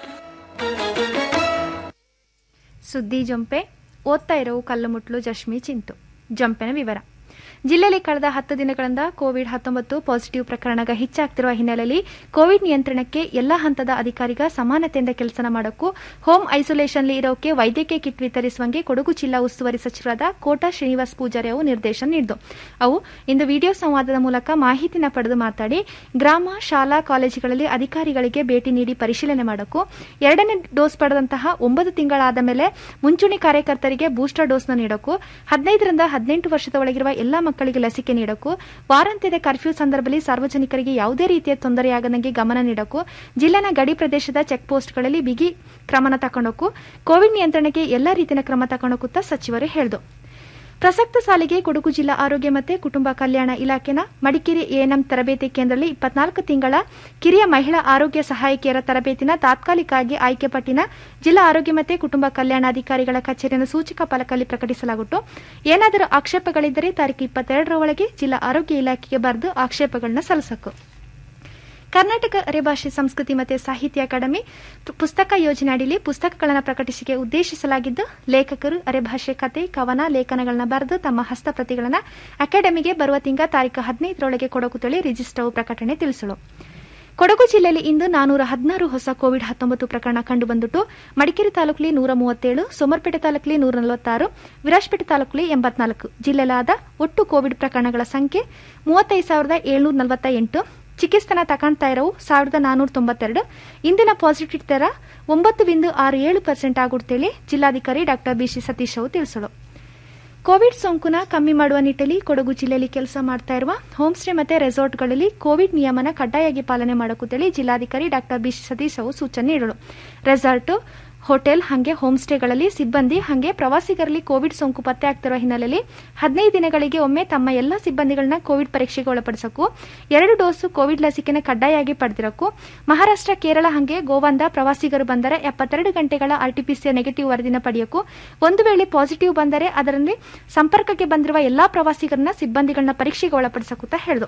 ಸುದ್ದಿ ಜೊಂಪೆ ಓದ್ತಾ ಇರೋ ಕಲ್ಲುಮುಟ್ಲು ಜಶ್ಮಿ ಚಿಂತು ಜಂಪೆನ ವಿವರ ಜಿಲ್ಲೆಯಲ್ಲಿ ಕಳೆದ ಹತ್ತು ದಿನಗಳಿಂದ ಕೋವಿಡ್ ಹತ್ತೊಂಬತ್ತು ಪಾಸಿಟಿವ್ ಪ್ರಕರಣಗ ಹೆಚ್ಚಾಗ್ತಿರುವ ಹಿನ್ನೆಲೆಯಲ್ಲಿ ಕೋವಿಡ್ ನಿಯಂತ್ರಣಕ್ಕೆ ಎಲ್ಲಾ ಹಂತದ ಅಧಿಕಾರಿಗ ಸಮಾನತೆಯಿಂದ ಕೆಲಸ ಮಾಡೋಕ್ಕೂ ಹೋಮ್ ಐಸೋಲೇಷನ್ಲಿ ಇರೋಕೆ ವೈದ್ಯಕೀಯ ಕಿಟ್ ವಿತರಿಸುವಂಗೆ ಕೊಡಗು ಜಿಲ್ಲಾ ಉಸ್ತುವಾರಿ ಸಚಿವರಾದ ಕೋಟಾ ಶ್ರೀನಿವಾಸ್ ಪೂಜಾರಿ ಅವು ನಿರ್ದೇಶನ ನೀಡಿದ್ದು ಅವು ಇಂದು ವಿಡಿಯೋ ಸಂವಾದದ ಮೂಲಕ ಮಾಹಿತಿನ ಪಡೆದು ಮಾತಾಡಿ ಗ್ರಾಮ ಶಾಲಾ ಕಾಲೇಜುಗಳಲ್ಲಿ ಅಧಿಕಾರಿಗಳಿಗೆ ಭೇಟಿ ನೀಡಿ ಪರಿಶೀಲನೆ ಮಾಡೋಕ್ಕೂ ಎರಡನೇ ಡೋಸ್ ಪಡೆದಂತಹ ಒಂಬತ್ತು ತಿಂಗಳಾದ ಮೇಲೆ ಮುಂಚೂಣಿ ಕಾರ್ಯಕರ್ತರಿಗೆ ಬೂಸ್ಟರ್ ಡೋಸ್ನ ನೀಡೋಕ್ಕೂ ಹದಿನೈದರಿಂದ ಹದಿನೆಂಟು ವರ್ಷದ ಒಳಗಿರುವ ಎಲ್ಲಾ ಮಕ್ಕಳಿಗೆ ಲಸಿಕೆ ನೀಡೋಕ್ಕೂ ವಾರಾಂತ್ಯದ ಕರ್ಫ್ಯೂ ಸಂದರ್ಭದಲ್ಲಿ ಸಾರ್ವಜನಿಕರಿಗೆ ಯಾವುದೇ ರೀತಿಯ ತೊಂದರೆಯಾಗದಂಗೆ ಗಮನ ನೀಡೋಕ್ಕೂ ಜಿಲ್ಲೆನ ಗಡಿ ಪ್ರದೇಶದ ಚೆಕ್ ಪೋಸ್ಟ್ಗಳಲ್ಲಿ ಬಿಗಿ ಕ್ರಮನ ತಗೊಂಡೋಕ್ಕೂ ಕೋವಿಡ್ ನಿಯಂತ್ರಣಕ್ಕೆ ಎಲ್ಲಾ ರೀತಿಯ ಕ್ರಮ ತಗೊಂಡೋಗುತ್ತಾ ಸಚಿವರು ಹೇಳಿದರು ಪ್ರಸಕ್ತ ಸಾಲಿಗೆ ಕೊಡಗು ಜಿಲ್ಲಾ ಆರೋಗ್ಯ ಮತ್ತು ಕುಟುಂಬ ಕಲ್ಯಾಣ ಇಲಾಖೆನ ಮಡಿಕೇರಿ ಎಎನ್ಎಂ ತರಬೇತಿ ಕೇಂದ್ರದಲ್ಲಿ ಇಪ್ಪತ್ನಾಲ್ಕು ತಿಂಗಳ ಕಿರಿಯ ಮಹಿಳಾ ಆರೋಗ್ಯ ಸಹಾಯಕಿಯರ ತರಬೇತಿನ ತಾತ್ಕಾಲಿಕವಾಗಿ ಆಯ್ಕೆ ಪಟ್ಟಿನ ಜಿಲ್ಲಾ ಆರೋಗ್ಯ ಮತ್ತು ಕುಟುಂಬ ಕಲ್ಯಾಣಾಧಿಕಾರಿಗಳ ಕಚೇರಿಯನ್ನು ಸೂಚಕ ಫಲಕಲ್ಲಿ ಪ್ರಕಟಿಸಲಾಗುಟ್ಟು ಏನಾದರೂ ಆಕ್ಷೇಪಗಳಿದ್ದರೆ ತಾರೀಕು ಇಪ್ಪತ್ತೆರಡರ ಒಳಗೆ ಜಿಲ್ಲಾ ಆರೋಗ್ಯ ಇಲಾಖೆಗೆ ಬರೆದು ಆಕ್ಷೇಪಗಳನ್ನ ಸಲ್ಲಿಸಬೇಕು ಕರ್ನಾಟಕ ಅರೆಭಾಷೆ ಸಂಸ್ಕೃತಿ ಮತ್ತು ಸಾಹಿತ್ಯ ಅಕಾಡೆಮಿ ಪು- ಪುಸ್ತಕ ಯೋಜನೆ ಅಡಿಯಲ್ಲಿ ಪುಸ್ತಕಗಳನ್ನು ಪ್ರಕಟಿಸಿಕೆ ಉದ್ದೇಶಿಸಲಾಗಿದ್ದು ಲೇಖಕರು ಅರೆಭಾಷೆ ಕತೆ ಕವನ ಲೇಖನಗಳನ್ನು ಬರೆದು ತಮ್ಮ ಹಸ್ತಪ್ರತಿಗಳನ್ನು ಅಕಾಡೆಮಿಗೆ ಬರುವ ತಿಂಗಳ ತಾರೀಕು ಹದಿನೈದರೊಳಗೆ ಕೊಡಕುತ್ತಳಿ ರಿಜಿಸ್ಟರ್ ಪ್ರಕಟಣೆ ತಿಳಿಸಲು ಕೊಡಗು ಜಿಲ್ಲೆಯಲ್ಲಿ ಇಂದು ನಾನೂರ ಹದಿನಾರು ಹೊಸ ಕೋವಿಡ್ ಹತ್ತೊಂಬತ್ತು ಪ್ರಕರಣ ಕಂಡುಬಂದಿಟ್ಟು ಮಡಿಕೇರಿ ತಾಲೂಕಲ್ಲಿ ನೂರ ಮೂವತ್ತೇಳು ಸೋಮರ್ಪೇಟೆ ತಾಲೂಕಲ್ಲಿ ನೂರ ನಲವತ್ತಾರು ವಿರಾಜಪೇಟೆ ತಾಲೂಕಲ್ಲಿ ಎಂಬತ್ನಾಲ್ಕು ಜಿಲ್ಲೆಲಾದ ಒಟ್ಟು ಕೋವಿಡ್ ಪ್ರಕರಣಗಳ ಸಂಖ್ಯೆ ಮೂವತ್ತೈದು ಸಾವಿರದ ಏಳ್ನೂರ ನಲವತ್ತ ಎಂಟು ಚಿಕಿತ್ಸೆನ ತಕಾಣ್ತಾ ಇರೋವು ಸಾವಿರದ ನಾನೂರ ತೊಂಬತ್ತೆರಡು ಇಂದಿನ ಪಾಸಿಟಿವ್ ದರ ಒಂಬತ್ತು ಬಿಂದು ಆರು ಏಳು ಪರ್ಸೆಂಟ್ ಆಗುತ್ತೇಳಿ ಜಿಲ್ಲಾಧಿಕಾರಿ ಡಾ ಬಿಸಿ ಸತೀಶ್ ಅವರು ತಿಳಿಸಲು ಕೋವಿಡ್ ಸೋಂಕುನ ಕಮ್ಮಿ ಮಾಡುವ ನಿಟ್ಟಲ್ಲಿ ಕೊಡಗು ಜಿಲ್ಲೆಯಲ್ಲಿ ಕೆಲಸ ಮಾಡ್ತಾ ಇರುವ ಹೋಮ್ ಸ್ಟೇ ಮತ್ತೆ ರೆಸಾರ್ಟ್ಗಳಲ್ಲಿ ಕೋವಿಡ್ ನಿಯಮನ ಕಡ್ಡಾಯವಾಗಿ ಪಾಲನೆ ಮಾಡಕುತ್ತೇಳಿ ಜಿಲ್ಲಾಧಿಕಾರಿ ಡಾ ಬಿ ಸತೀಶ್ ಅವರು ಸೂಚನೆ ನೀಡಲು ರೆಸಾರ್ಟ್ ಹೋಟೆಲ್ ಹಾಗೆ ಹೋಮ್ ಸ್ಟೇಗಳಲ್ಲಿ ಸಿಬ್ಬಂದಿ ಹಾಗೆ ಪ್ರವಾಸಿಗರಲ್ಲಿ ಕೋವಿಡ್ ಸೋಂಕು ಪತ್ತೆ ಆಗ್ತಿರುವ ಹಿನ್ನೆಲೆಯಲ್ಲಿ ಹದಿನೈದು ದಿನಗಳಿಗೆ ಒಮ್ಮೆ ತಮ್ಮ ಎಲ್ಲ ಸಿಬ್ಬಂದಿಗಳನ್ನ ಕೋವಿಡ್ ಪರೀಕ್ಷೆಗೆ ಒಳಪಡಿಸಕ್ಕೂ ಎರಡು ಡೋಸು ಕೋವಿಡ್ ಲಸಿಕೆನ ಕಡ್ಡಾಯವಾಗಿ ಪಡೆದಿರಕ್ಕೂ ಮಹಾರಾಷ್ಟ್ರ ಕೇರಳ ಹಾಗೆ ಗೋವಾದಿಂದ ಪ್ರವಾಸಿಗರು ಬಂದರೆ ಎಪ್ಪತ್ತೆರಡು ಗಂಟೆಗಳ ಆರ್ಟಿಪಿಸಿಆರ್ ನೆಗೆಟಿವ್ ವರದಿನ ಪಡೆಯಕ್ಕೂ ಒಂದು ವೇಳೆ ಪಾಸಿಟಿವ್ ಬಂದರೆ ಅದರಲ್ಲಿ ಸಂಪರ್ಕಕ್ಕೆ ಬಂದಿರುವ ಎಲ್ಲಾ ಪ್ರವಾಸಿಗರನ್ನ ಸಿಬ್ಬಂದಿಗಳನ್ನ ಪರೀಕ್ಷೆಗೆ ಒಳಪಡಿಸಕೂತ ಹೇಳಿದ್ರು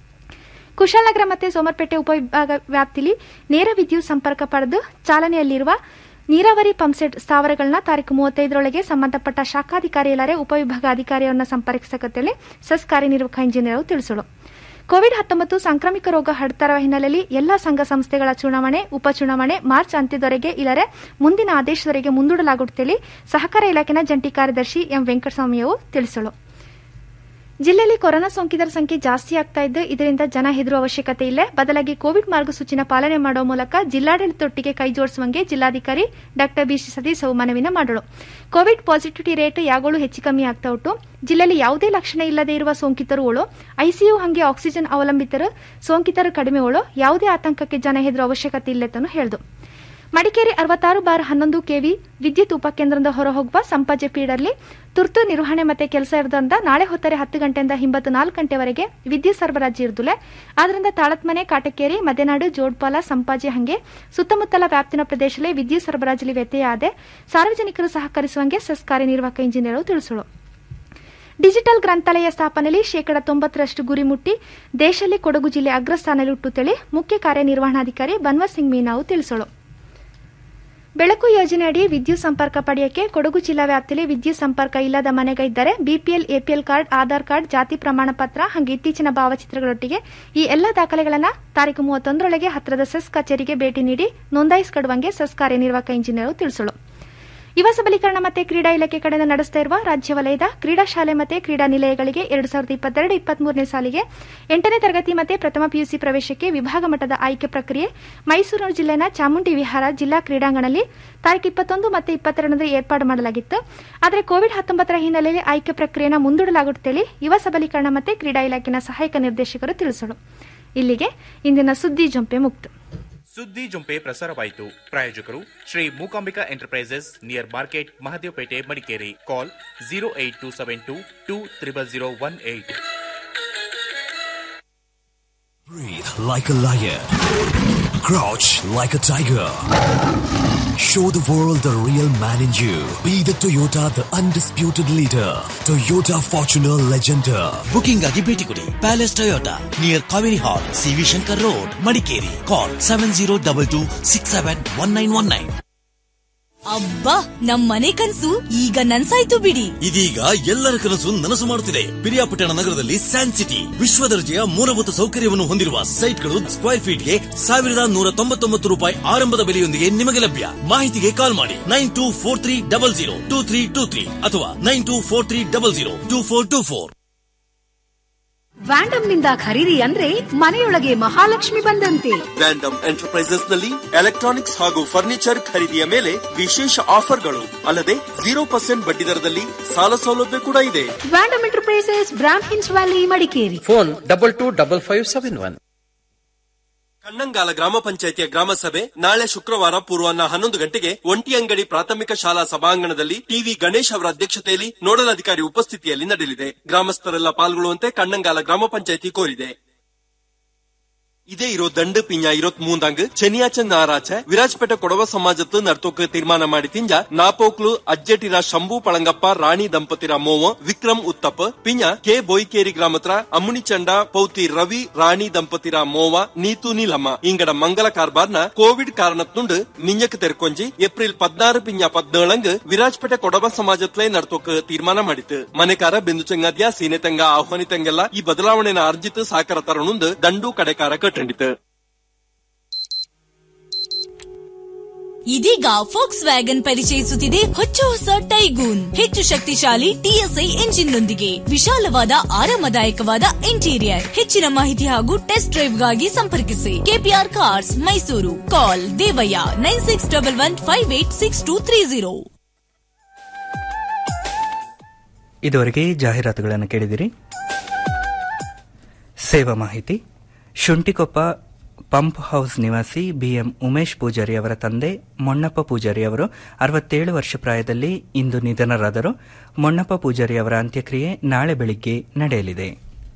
ಕುಶಾಲನಗರ ಮತ್ತು ಸೋಮರ್ಪೇಟೆ ಉಪವಿಭಾಗ ವ್ಯಾಪ್ತಿಯಲ್ಲಿ ನೇರ ವಿದ್ಯುತ್ ಸಂಪರ್ಕ ಪಡೆದು ಚಾಲನೆಯಲ್ಲಿರುವ ನೀರಾವರಿ ಪಂಪ್ಸೆಟ್ ಸ್ಥಾವರಗಳನ್ನ ತಾರೀಕು ಮೂವತ್ತೈದರೊಳಗೆ ಸಂಬಂಧಪಟ್ಟ ಶಾಖಾಧಿಕಾರಿ ಎಲ್ಲರೇ ಉಪವಿಭಾಗ ಅಧಿಕಾರಿಯವನ್ನ ಸಂಪರ್ಕಿಸಕತ್ತೇಳಿ ಸೆಸ್ ಕಾರ್ಯನಿರ್ವಾಹಕ ಇಂಜಿನಿಯರ್ ತಿಳಿಸಲು ಕೋವಿಡ್ ಹತ್ತೊಂಬತ್ತು ಸಾಂಕ್ರಾಮಿಕ ರೋಗ ಹರಡ್ತಾರುವ ಹಿನ್ನೆಲೆಯಲ್ಲಿ ಎಲ್ಲಾ ಸಂಘ ಸಂಸ್ಥೆಗಳ ಚುನಾವಣೆ ಉಪಚುನಾವಣೆ ಮಾರ್ಚ್ ಅಂತ್ಯದವರೆಗೆ ಇಲ್ಲರೆ ಮುಂದಿನ ಆದೇಶದವರೆಗೆ ಮುಂದೂಡಲಾಗುತ್ತೇಳಿ ಸಹಕಾರ ಇಲಾಖೆನ ಜಂಟಿ ಕಾರ್ಯದರ್ಶಿ ಎಂ ವೆಂಕಟಸ್ವಾಮಿಯವರು ತಿಳಿಸಲು ಜಿಲ್ಲೆಯಲ್ಲಿ ಕೊರೋನಾ ಸೋಂಕಿತರ ಸಂಖ್ಯೆ ಜಾಸ್ತಿ ಆಗ್ತಾ ಇದ್ದು ಇದರಿಂದ ಜನ ಹೆದರುವ ಅವಶ್ಯಕತೆ ಇಲ್ಲ ಬದಲಾಗಿ ಕೋವಿಡ್ ಮಾರ್ಗಸೂಚಿನ ಪಾಲನೆ ಮಾಡುವ ಮೂಲಕ ಜಿಲ್ಲಾಡಳಿತದೊಟ್ಟಿಗೆ ಕೈ ಜೋಡಿಸುವಂಗೆ ಜಿಲ್ಲಾಧಿಕಾರಿ ಡಾ ಬಿಸಿ ಸತೀಶ್ ಅವು ಮನವಿನ ಮಾಡಲು ಕೋವಿಡ್ ಪಾಸಿಟಿವಿಟಿ ರೇಟ್ ಯಾವಾಗಲೂ ಹೆಚ್ಚು ಕಮ್ಮಿ ಆಗ್ತಾ ಉಂಟು ಜಿಲ್ಲೆಯಲ್ಲಿ ಯಾವುದೇ ಲಕ್ಷಣ ಇಲ್ಲದೆ ಇರುವ ಸೋಂಕಿತರುಗಳು ಐಸಿಯು ಹಾಗೆ ಆಕ್ಸಿಜನ್ ಅವಲಂಬಿತರು ಸೋಂಕಿತರು ಕಡಿಮೆಗಳು ಯಾವುದೇ ಆತಂಕಕ್ಕೆ ಜನ ಹೆದರುವ ಅವಶ್ಯಕತೆ ಇಲ್ಲತೆಂದು ಹೇಳಿದು ಮಡಿಕೇರಿ ಅರವತ್ತಾರು ಬಾರ್ ಹನ್ನೊಂದು ಕೆವಿ ವಿದ್ಯುತ್ ಉಪಕೇಂದ್ರದಿಂದ ಹೊರಹೋಗುವ ಸಂಪಾಜೆ ಪೀಡರ್ಲಿ ತುರ್ತು ನಿರ್ವಹಣೆ ಮತ್ತೆ ಕೆಲಸ ಇರೋದ್ರಿಂದ ನಾಳೆ ಹೊತ್ತರೆ ಹತ್ತು ಗಂಟೆಯಿಂದ ಹಿಂಬತ್ತು ನಾಲ್ಕು ಗಂಟೆವರೆಗೆ ವಿದ್ಯುತ್ ಸರಬರಾಜು ಇರುದಿಲ್ಲ ಆದ್ದರಿಂದ ತಾಳತ್ಮನೆ ಕಾಟಕೇರಿ ಮದೆನಾಡು ಜೋಡ್ಪಾಲ ಸಂಪಾಜೆ ಹಂಗೆ ಸುತ್ತಮುತ್ತಲ ವ್ಯಾಪ್ತಿನ ಪ್ರದೇಶದಲ್ಲಿ ವಿದ್ಯುತ್ ಸರಬರಾಜಲ್ಲಿ ವ್ಯತ್ಯಯ ಆದೆ ಸಾರ್ವಜನಿಕರು ಸಹಕರಿಸುವಂಗೆ ಸೆಸ್ ಕಾರ್ಯನಿರ್ವಾಹಕ ಇಂಜಿನಿಯರ್ ತಿಳಿಸಲು ಡಿಜಿಟಲ್ ಗ್ರಂಥಾಲಯ ಸ್ಥಾಪನೆಯಲ್ಲಿ ಶೇಕಡ ತೊಂಬತ್ತರಷ್ಟು ಗುರಿ ಮುಟ್ಟಿ ದೇಶದಲ್ಲಿ ಕೊಡಗು ಜಿಲ್ಲೆ ಅಗ್ರಸ್ಥಾನದಲ್ಲಿ ಹುಟ್ಟುತ್ತೇಳಿ ಮುಖ್ಯ ಕಾರ್ಯನಿರ್ವಹಣಾಧಿಕಾರಿ ಬನ್ವರ್ ಸಿಂಗ್ ಮೀನಾವು ತಿಳಿಸಲು ಬೆಳಕು ಯೋಜನೆಯಡಿ ವಿದ್ಯುತ್ ಸಂಪರ್ಕ ಪಡೆಯಕ್ಕೆ ಕೊಡಗು ಜಿಲ್ಲಾ ವ್ಯಾಪ್ತಿಯಲ್ಲಿ ವಿದ್ಯುತ್ ಸಂಪರ್ಕ ಇಲ್ಲದ ಮನೆಗೆ ಇದ್ದರೆ BPL APL card Aadhaar card ಜಾತಿ ಪ್ರಮಾಣ ಪತ್ರ ಹಾಗೆ ಇತ್ತೀಚಿನ ಭಾವಚಿತ್ರಗಳೊಟ್ಟಿಗೆ ಈ ಎಲ್ಲ ದಾಖಲೆಗಳನ್ನು ತಾರೀಕು ಮೂವತ್ತೊಂದರೊಳಗೆ ಹತ್ತಿರದ ಸೆಸ್ ಕಚೇರಿಗೆ ಭೇಟಿ ನೀಡಿ ನೋಂದಾಯಿಸಿಕೊಡುವಂಗೆ ಸೆಸ್ ಕಾರ್ಯನಿರ್ವಾಹಕ ಇಂಜಿನಿಯರ್ ತಿಳಿಸಲು ಯುವ ಸಬಲೀಕರಣ ಮತ್ತು ಕ್ರೀಡಾ ಇಲಾಖೆ ಕಡೆಯಿಂದ ನಡೆಸ್ತಾ ಇರುವ ರಾಜ್ಯ ವಲಯದ ಕ್ರೀಡಾ ಶಾಲೆ ಮತ್ತು ಕ್ರೀಡಾ ನಿಲಯಗಳಿಗೆ ಎರಡು ಸಾವಿರದ ಇಪ್ಪತ್ತೆರಡು ಇಪ್ಪತ್ಮೂರನೇ ಸಾಲಿಗೆ ಎಂಟನೇ ತರಗತಿ ಮತ್ತು ಪ್ರಥಮ ಪಿಯುಸಿ ಪ್ರವೇಶಕ್ಕೆ ವಿಭಾಗ ಮಟ್ಟದ ಆಯ್ಕೆ ಪ್ರಕ್ರಿಯೆ ಮೈಸೂರು ಜಿಲ್ಲೆನ ಚಾಮುಂಡಿ ವಿಹಾರ ಜಿಲ್ಲಾ ಕ್ರೀಡಾಂಗಣದಲ್ಲಿ ತಾರೀಕು ಇಪ್ಪತ್ತೊಂದು ಮತ್ತು ಇಪ್ಪತ್ತೆರಡರಂದು ಏರ್ಪಾಡು ಮಾಡಲಾಗಿತ್ತು ಆದರೆ ಕೋವಿಡ್ ಹತ್ತೊಂಬತ್ತರ ಹಿನ್ನೆಲೆಯಲ್ಲಿ ಆಯ್ಕೆ ಪ್ರಕ್ರಿಯೆಯನ್ನು ಮುಂದೂಡಲಾಗುತ್ತೇಳಿ ಯುವ ಸಬಲೀಕರಣ ಮತ್ತು ಕ್ರೀಡಾ ಇಲಾಖೆನ ಸಹಾಯಕ ನಿರ್ದೇಶಕರು ತಿಳಿಸಲು ಇಲ್ಲಿಗೆ ಇಂದಿನ ಸುದ್ದಿ ಜಂಪೆ ಮುಕ್ತು ಸುದ್ದಿ ಜುಂಪೆ ಪ್ರಸಾರವಾಯಿತು ಪ್ರಾಯೋಜಕರು Shri Mookambika enterprises near market Mahadevpet Madikeri call zero eight two seven two two triple zero one eight Breathe like a lion. Crouch like a tiger. Show the world the real man in you. Be the Toyota, the undisputed leader. Toyota Fortuner Legender. Booking ಆಗಿ ಭೇಟಿ ಕೊಡಿ palace Toyota near Kaveri hall C V Shankar road Madikeri call seven zero double two six seven one nine one nine ಅಬ್ಬಾ ನಮ್ ಮನೆ ಕನ್ಸು ಈಗ ನನ್ಸಾಯ್ತು ಬಿಡಿ ಇದೀಗ ಎಲ್ಲರ ಕನಸು ನನಸು ಮಾಡುತ್ತಿದೆ ಪಿರಿಯಾಪಟ್ಟಣ ನಗರದಲ್ಲಿ ಸ್ಯಾನ್ ಸಿಟಿ ವಿಶ್ವ ದರ್ಜೆಯ ಮೂಲಭೂತ ಸೌಕರ್ಯವನ್ನು ಹೊಂದಿರುವ ಸೈಟ್ಗಳು ಸ್ಕ್ವೇರ್ ಫೀಟ್ಗೆ ಸಾವಿರದ ನೂರ ತೊಂಬತ್ತೊಂಬತ್ತು ರೂಪಾಯಿ ಆರಂಭದ ಬೆಲೆಯೊಂದಿಗೆ ನಿಮಗೆ ಲಭ್ಯ ಮಾಹಿತಿಗೆ ಕಾಲ್ ಮಾಡಿ nine two four three double zero two three two three ಅಥವಾ nine two four three double zero two four two four ವ್ಯಾಂಡಮ್ ನಿಂದ ಖರೀದಿ ಅಂದ್ರೆ ಮನೆಯೊಳಗೆ ಮಹಾಲಕ್ಷ್ಮಿ ಬಂದಂತೆ ವ್ಯಾಂಡಮ್ ಎಂಟರ್ಪ್ರೈಸಸ್ ನಲ್ಲಿ ಎಲೆಕ್ಟ್ರಾನಿಕ್ಸ್ ಹಾಗೂ ಫರ್ನಿಚರ್ ಖರೀದಿಯ ಮೇಲೆ ವಿಶೇಷ ಆಫರ್ಗಳು ಅಲ್ಲದೆ ಜೀರೋ ಪರ್ಸೆಂಟ್ ಬಡ್ಡಿ ದರದಲ್ಲಿ ಸಾಲ ಸೌಲಭ್ಯ ಕೂಡ ಇದೆ ವ್ಯಾಂಡಮ್ enterprises Brahmins Valley Madikeri phone double two double five seven one Kannangala ಗ್ರಾಮ ಪಂಚಾಯಿತಿಯ ಗ್ರಾಮ ಸಭೆ ನಾಳೆ ಶುಕ್ರವಾರ ಪೂರ್ವಾಹ್ನ ಹನ್ನೊಂದು ಗಂಟೆಗೆ ಒಂಟಿ ಅಂಗಡಿ ಪ್ರಾಥಮಿಕ ಶಾಲಾ ಸಭಾಂಗಣದಲ್ಲಿ ಟಿವಿ ಗಣೇಶ್ ಅವರ ಅಧ್ಯಕ್ಷತೆಯಲ್ಲಿ ನೋಡಲ್ ಅಧಿಕಾರಿ ಉಪಸ್ಥಿತಿಯಲ್ಲಿ ನಡೆಯಲಿದೆ ಗ್ರಾಮಸ್ಥರೆಲ್ಲ ಪಾಲ್ಗೊಳ್ಳುವಂತೆ ಕಣ್ಣಂಗಾಲ ಗ್ರಾಮ ಪಂಚಾಯಿತಿ ಕೋರಿದೆ ಇದೇ ಇರೋ ದಂಡು ಪಿಂಜ ಇರೋತ್ ಮೂಂದಾಂಗ್ ಚೆನ್ನಿಯಾಚನ್ ನಾರಾಚ ವಿರಾಜ್ಪೇಟೆ ಕೊಡವ ಸಮಾಜತ್ತು ನರ್ತೋಕ್ ತೀರ್ಮಾನ ಮಾಡಿ ತಿಂಜ ನಾಪೋಕ್ಲು ಅಜ್ಜೆಟಿರ ಶಂಭು ಪಳಂಗಪ್ಪ ರಾಣಿ ದಂಪತಿರ ಮೋವ ವಿಕ್ರಮ್ ಉತ್ತಪ್ ಪಿಂಜ ಕೆ ಬೋಯ್ಕೇರಿ ಗ್ರಾಮತ್ರ ಅಮ್ಮುಣಿಚಂಡ ಪೌತಿ ರವಿ ರಾಣಿ ದಂಪತಿರ ಮೋವ ನೀತು ನೀಲಮ್ಮ ಇಂಗಡ ಮಂಗಲ ಕಾರ್ಬಾರ್ನ ಕೋವಿಡ್ ಕಾರಣತ್ನುಂಡು ಮಿಂಜಕ್ ತೆರ್ಕೊಂಜಿ ಏಪ್ರಿಲ್ ಪದ್ನಾರು ಪಿಂಜ ಪದ್ನೇಳಂಗ್ ವಿರಾಜ್ಪೇಟೆ ಕೊಡವ ಸಮಾಜತ್ಲೆ ನರ್ತೋಕ್ ತೀರ್ಮಾನ ಮಾಡಿತು ಮನೆಕಾರ ಬಿಂದು ಚೆಂಗಾದ್ಯ ಸೀನೆತಂಗ ಆಹ್ವಾನಿತಂಗೆಲ್ಲ ಈ ಬದಲಾವಣೆನ ಅರ್ಜಿತ್ ಸಾಕರ ತರನುಂದು ದಂಡು ಕಡೆಕಾರ ಕಟ್ಟಂಡಿತು ಇದೀಗ ಫೋಕ್ಸ್ ವ್ಯಾಗನ್ ಪರಿಚಯಿಸುತ್ತಿದೆ ಹೊಚ್ಚ ಹೊಸ ಟೈಗೂನ್ ಹೆಚ್ಚು ಶಕ್ತಿಶಾಲಿ ಟಿಎಸ್ಐ ಎಂಜಿನ್ನೊಂದಿಗೆ ವಿಶಾಲವಾದ ಆರಾಮದಾಯಕವಾದ ಇಂಟೀರಿಯರ್ ಹೆಚ್ಚಿನ ಮಾಹಿತಿ ಹಾಗೂ ಟೆಸ್ಟ್ ಡ್ರೈವ್ಗಾಗಿ ಸಂಪರ್ಕಿಸಿ K P R cars Mysuru call Devaiah nine six double one five eight six two three zero ಇದುವರೆಗೆ ಜಾಹೀರಾತುಗಳನ್ನು ಕೇಳಿದಿರಿ ಸೇವಾ ಮಾಹಿತಿ ಶುಂಠಿಕೊಪ್ಪ ಪಂಪ್ ಹೌಸ್ ನಿವಾಸಿ ಬಿಎಂ ಉಮೇಶ್ ಪೂಜಾರಿ ಅವರ ತಂದೆ ಮೊಣ್ಣಪ್ಪ ಪೂಜಾರಿ ಅವರು ಅರವತ್ತೇಳು ವರ್ಷ ಪ್ರಾಯದಲ್ಲಿ ಇಂದು ನಿಧನರಾದರು ಮೊಣ್ಣಪ್ಪ ಪೂಜಾರಿ ಅವರ ಅಂತ್ಯಕ್ರಿಯೆ ನಾಳೆ ಬೆಳಿಗ್ಗೆ ನಡೆಯಲಿದೆ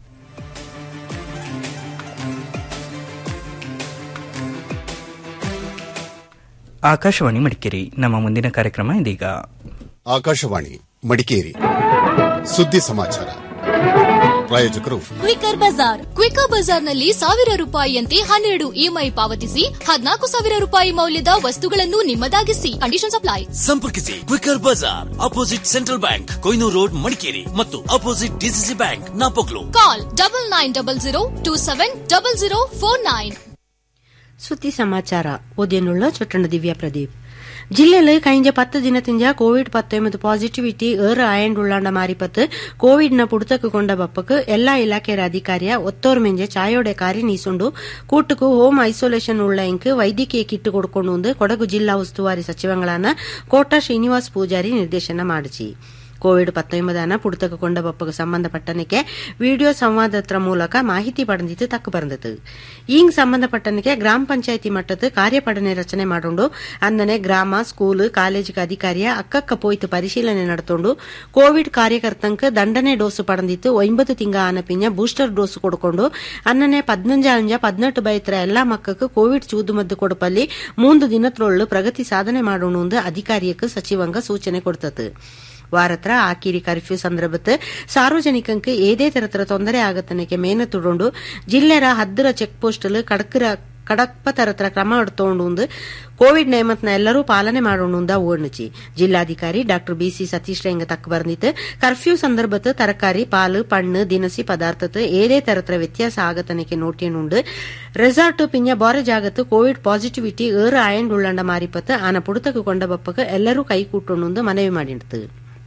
ಆಕಾಶವಾಣಿ ಮಡಿಕೇರಿ ನಮ್ಮ ಮುಂದಿನ ಕಾರ್ಯಕ್ರಮ ಇದೀಗ ಆಕಾಶವಾಣಿ ಮಡಿಕೇರಿ ಸುದ್ದಿ ಸಮಾಚಾರ ಪ್ರಾಯೋಜಕರು ಕ್ವಿಕರ್ ಬಜಾರ್ ಕ್ವಿಕರ್ ಬಜಾರ್ನಲ್ಲಿ ಸಾವಿರ ರೂಪಾಯಿಯಂತೆ ಹನ್ನೆರಡು ಇಎಂಐ ಪಾವತಿಸಿ ಹದಿನಾಲ್ಕು ಸಾವಿರ ರೂಪಾಯಿ ಮೌಲ್ಯದ ವಸ್ತುಗಳನ್ನು ನಿಮ್ಮದಾಗಿಸಿ ಕಂಡೀಷನ್ ಅಪ್ಲೈ ಸಂಪರ್ಕಿಸಿ Quicker Bazaar opposite central bank Koinur road Madikeri ಮತ್ತು opposite DCC bank Napoklu call double nine double zero two seven double zero four nine ಸುದ್ದಿ ಸಮಾಚಾರ ഓദ്യനുള്ള ചുട്ടണ്ട ദിവ്യ പ്രദീപ് ജില്ലയിൽ കഴിഞ്ഞ പത്ത് ദിനത്തിഞ്ച കോവിഡ് പത്തൊമ്പത് പോസിറ്റിവിറ്റി ഏറെ ആയണ്ടുള്ളാണ്ട മാറിപ്പത്ത് ಕೋವಿಡ್ನ ಪುಡ್ತಕ್ಕೆ ಕೊಂಡ ಬಪ್ಪಕ್ ಎಲ್ಲಾ ಇಲಾಖೆಯ ಅಧಿಕಾರಿಯ ಒತ್ತೋರ್ಮೆಂಜೆ ಚಾಯೋಡೆ ಕಾರ್ಯನೀಸುಂಡು ಕೂಟಕ್ಕೂ ಹೋಮ್ ಐಸೋಲೇಷನ್ ಉಳ್ಳ ಇಂಕ್ ವೈದ್ಯಕೀಯ ಕಿಟ್ ಕೊಡ್ಕೊಂಡು ಕೊಡಗು ಜಿಲ್ಲಾ ಉಸ್ತುವಾರಿ ಸಚಿವಗಳಾನ ಕೋಟ ಶ್ರೀನಿವಾಸ್ ಪೂಜಾರಿ ನಿರ್ದೇಶನ ಮಾಡಿಸಿ ಕೋವಿಡ್ ಪತ್ತೊಂಬದನ ಪುಡ್ತಕ್ಕೆ ಕೊಂಡ ಬಪ್ಪಗೆ ಸಂಬಂಧಪಟ್ಟನಕ್ಕೆ ವಿಡಿಯೋ ಸಂವಾದತ್ರ ಮೂಲಕ ಮಾಹಿತಿ ಪಡೆದಿತ್ತು ತಕ್ಕ ಬಂದಿತ್ತು ಈಂಗ್ ಸಂಬಂಧಪಟ್ಟನಕ್ಕೆ ಗ್ರಾಮ ಪಂಚಾಯತಿ ಮಟ್ಟದ ಕಾರ್ಯಪಡನೆ ರಚನೆ ಮಾಡೋಂಡು ಅಂದನೆ ಗ್ರಾಮ ಸ್ಕೂಲ್ ಕಾಲೇಜಿಗೆ ಅಧಿಕಾರಿಯ ಅಕ್ಕಕ್ಕ ಪೋಯ್ತು ಪರಿಶೀಲನೆ ನಡೆತೊಂಡು ಕೋವಿಡ್ ಕಾರ್ಯಕರ್ತಂಕ ದಂಡನೆ ಡೋಸು ಪಡೆದಿತ್ತು ಒಂಬತ್ತು ತಿಂಗ ಆನಪಿಂಜ ಬೂಸ್ಟರ್ ಡೋಸ್ ಕೊಡ್ಕೊಂಡು ಅನ್ನನೆ ಪದ್ನಂಜ ಅಂಜ ಪದ್ನೆಟ್ಟು ಬೈತ್ರ ಎಲ್ಲಾ ಮಕ್ಕಕ್ಕೆ ಕೋವಿಡ್ ಚೂದು ಮದ್ದು ಕೊಡಪಲ್ಲಿ ಮೂಂದು ದಿನತ್ರೊಳ್ಳು ಪ್ರಗತಿ ಸಾಧನೆ ಮಾಡೋಣ ಅಧಿಕಾರಿಯಕ್ಕೆ ಸಚಿವಂಗ ಸೂಚನೆ ಕೊಡ್ತತ್ತು ವಾರತ್ರ ಆಕಿರಿ ಕರ್ಫ್ಯೂ ಸಂದರ್ಭತ್ ಸಾರ್ವಜನಿಕಂಕ್ ಏದೇ ತರತರ ತೊಂದರೆ ಆಗತ್ತನಕ್ಕೆ ಮೇನ ತುಡೊಂಡು ಜಿಲ್ಲೆರ ಹದ್ದರ ಚೆಕ್ ಪೋಸ್ಟಲ್ ಕಡಕರ ಕಡಪ್ಪ ತರತರ ಕ್ರಮ ಎಡ್ತೋಂಡು ಕೋವಿಡ್ ನೇಮತ್ನ ಎಲ್ಲರೂ ಪಾಲನೆ ಮಾಡೋಣ ಓಡ್ನಿಚಿ ಜಿಲ್ಲಾಧಿಕಾರಿ ಡಾಕ್ಟರ್ ಬಿಸಿ ಸತೀಶ್ ರೆಂಗ ತಕ್ಕ ಬಂದಿತ್ತು ಕರ್ಫ್ಯೂ ಸಂದರ್ಭತ್ ತರಕಾರಿ ಪಾಲು ಪಣ್ಣು ದಿನಸಿ ಪದಾರ್ಥತ್ ಏದೇ ತರತರ ವ್ಯತ್ಯಾಸ ಆಗತನಕ್ಕೆ ನೋಟಿಯನುಂಡು ರೆಸಾರ್ಟ್ ಪಿಂಜ ಬಾರೆ ಜಾಗತ್ ಕೋವಿಡ್ ಪಾಸಿಟಿವಿಟಿ ಏறு ಆಯಂಡ್ ಉಳ್ಳಂಡ ಮಾರಿಪತ್ ಆನ ಪುಡುತಕ್ಕೆ ಕೊಂಡ ಬಪ್ಪಕ್ ಎಲ್ಲರೂ ಕೈ ಕೂಟೊಂಡು ಮನವಿ ಮಾಡಿಡ್ತು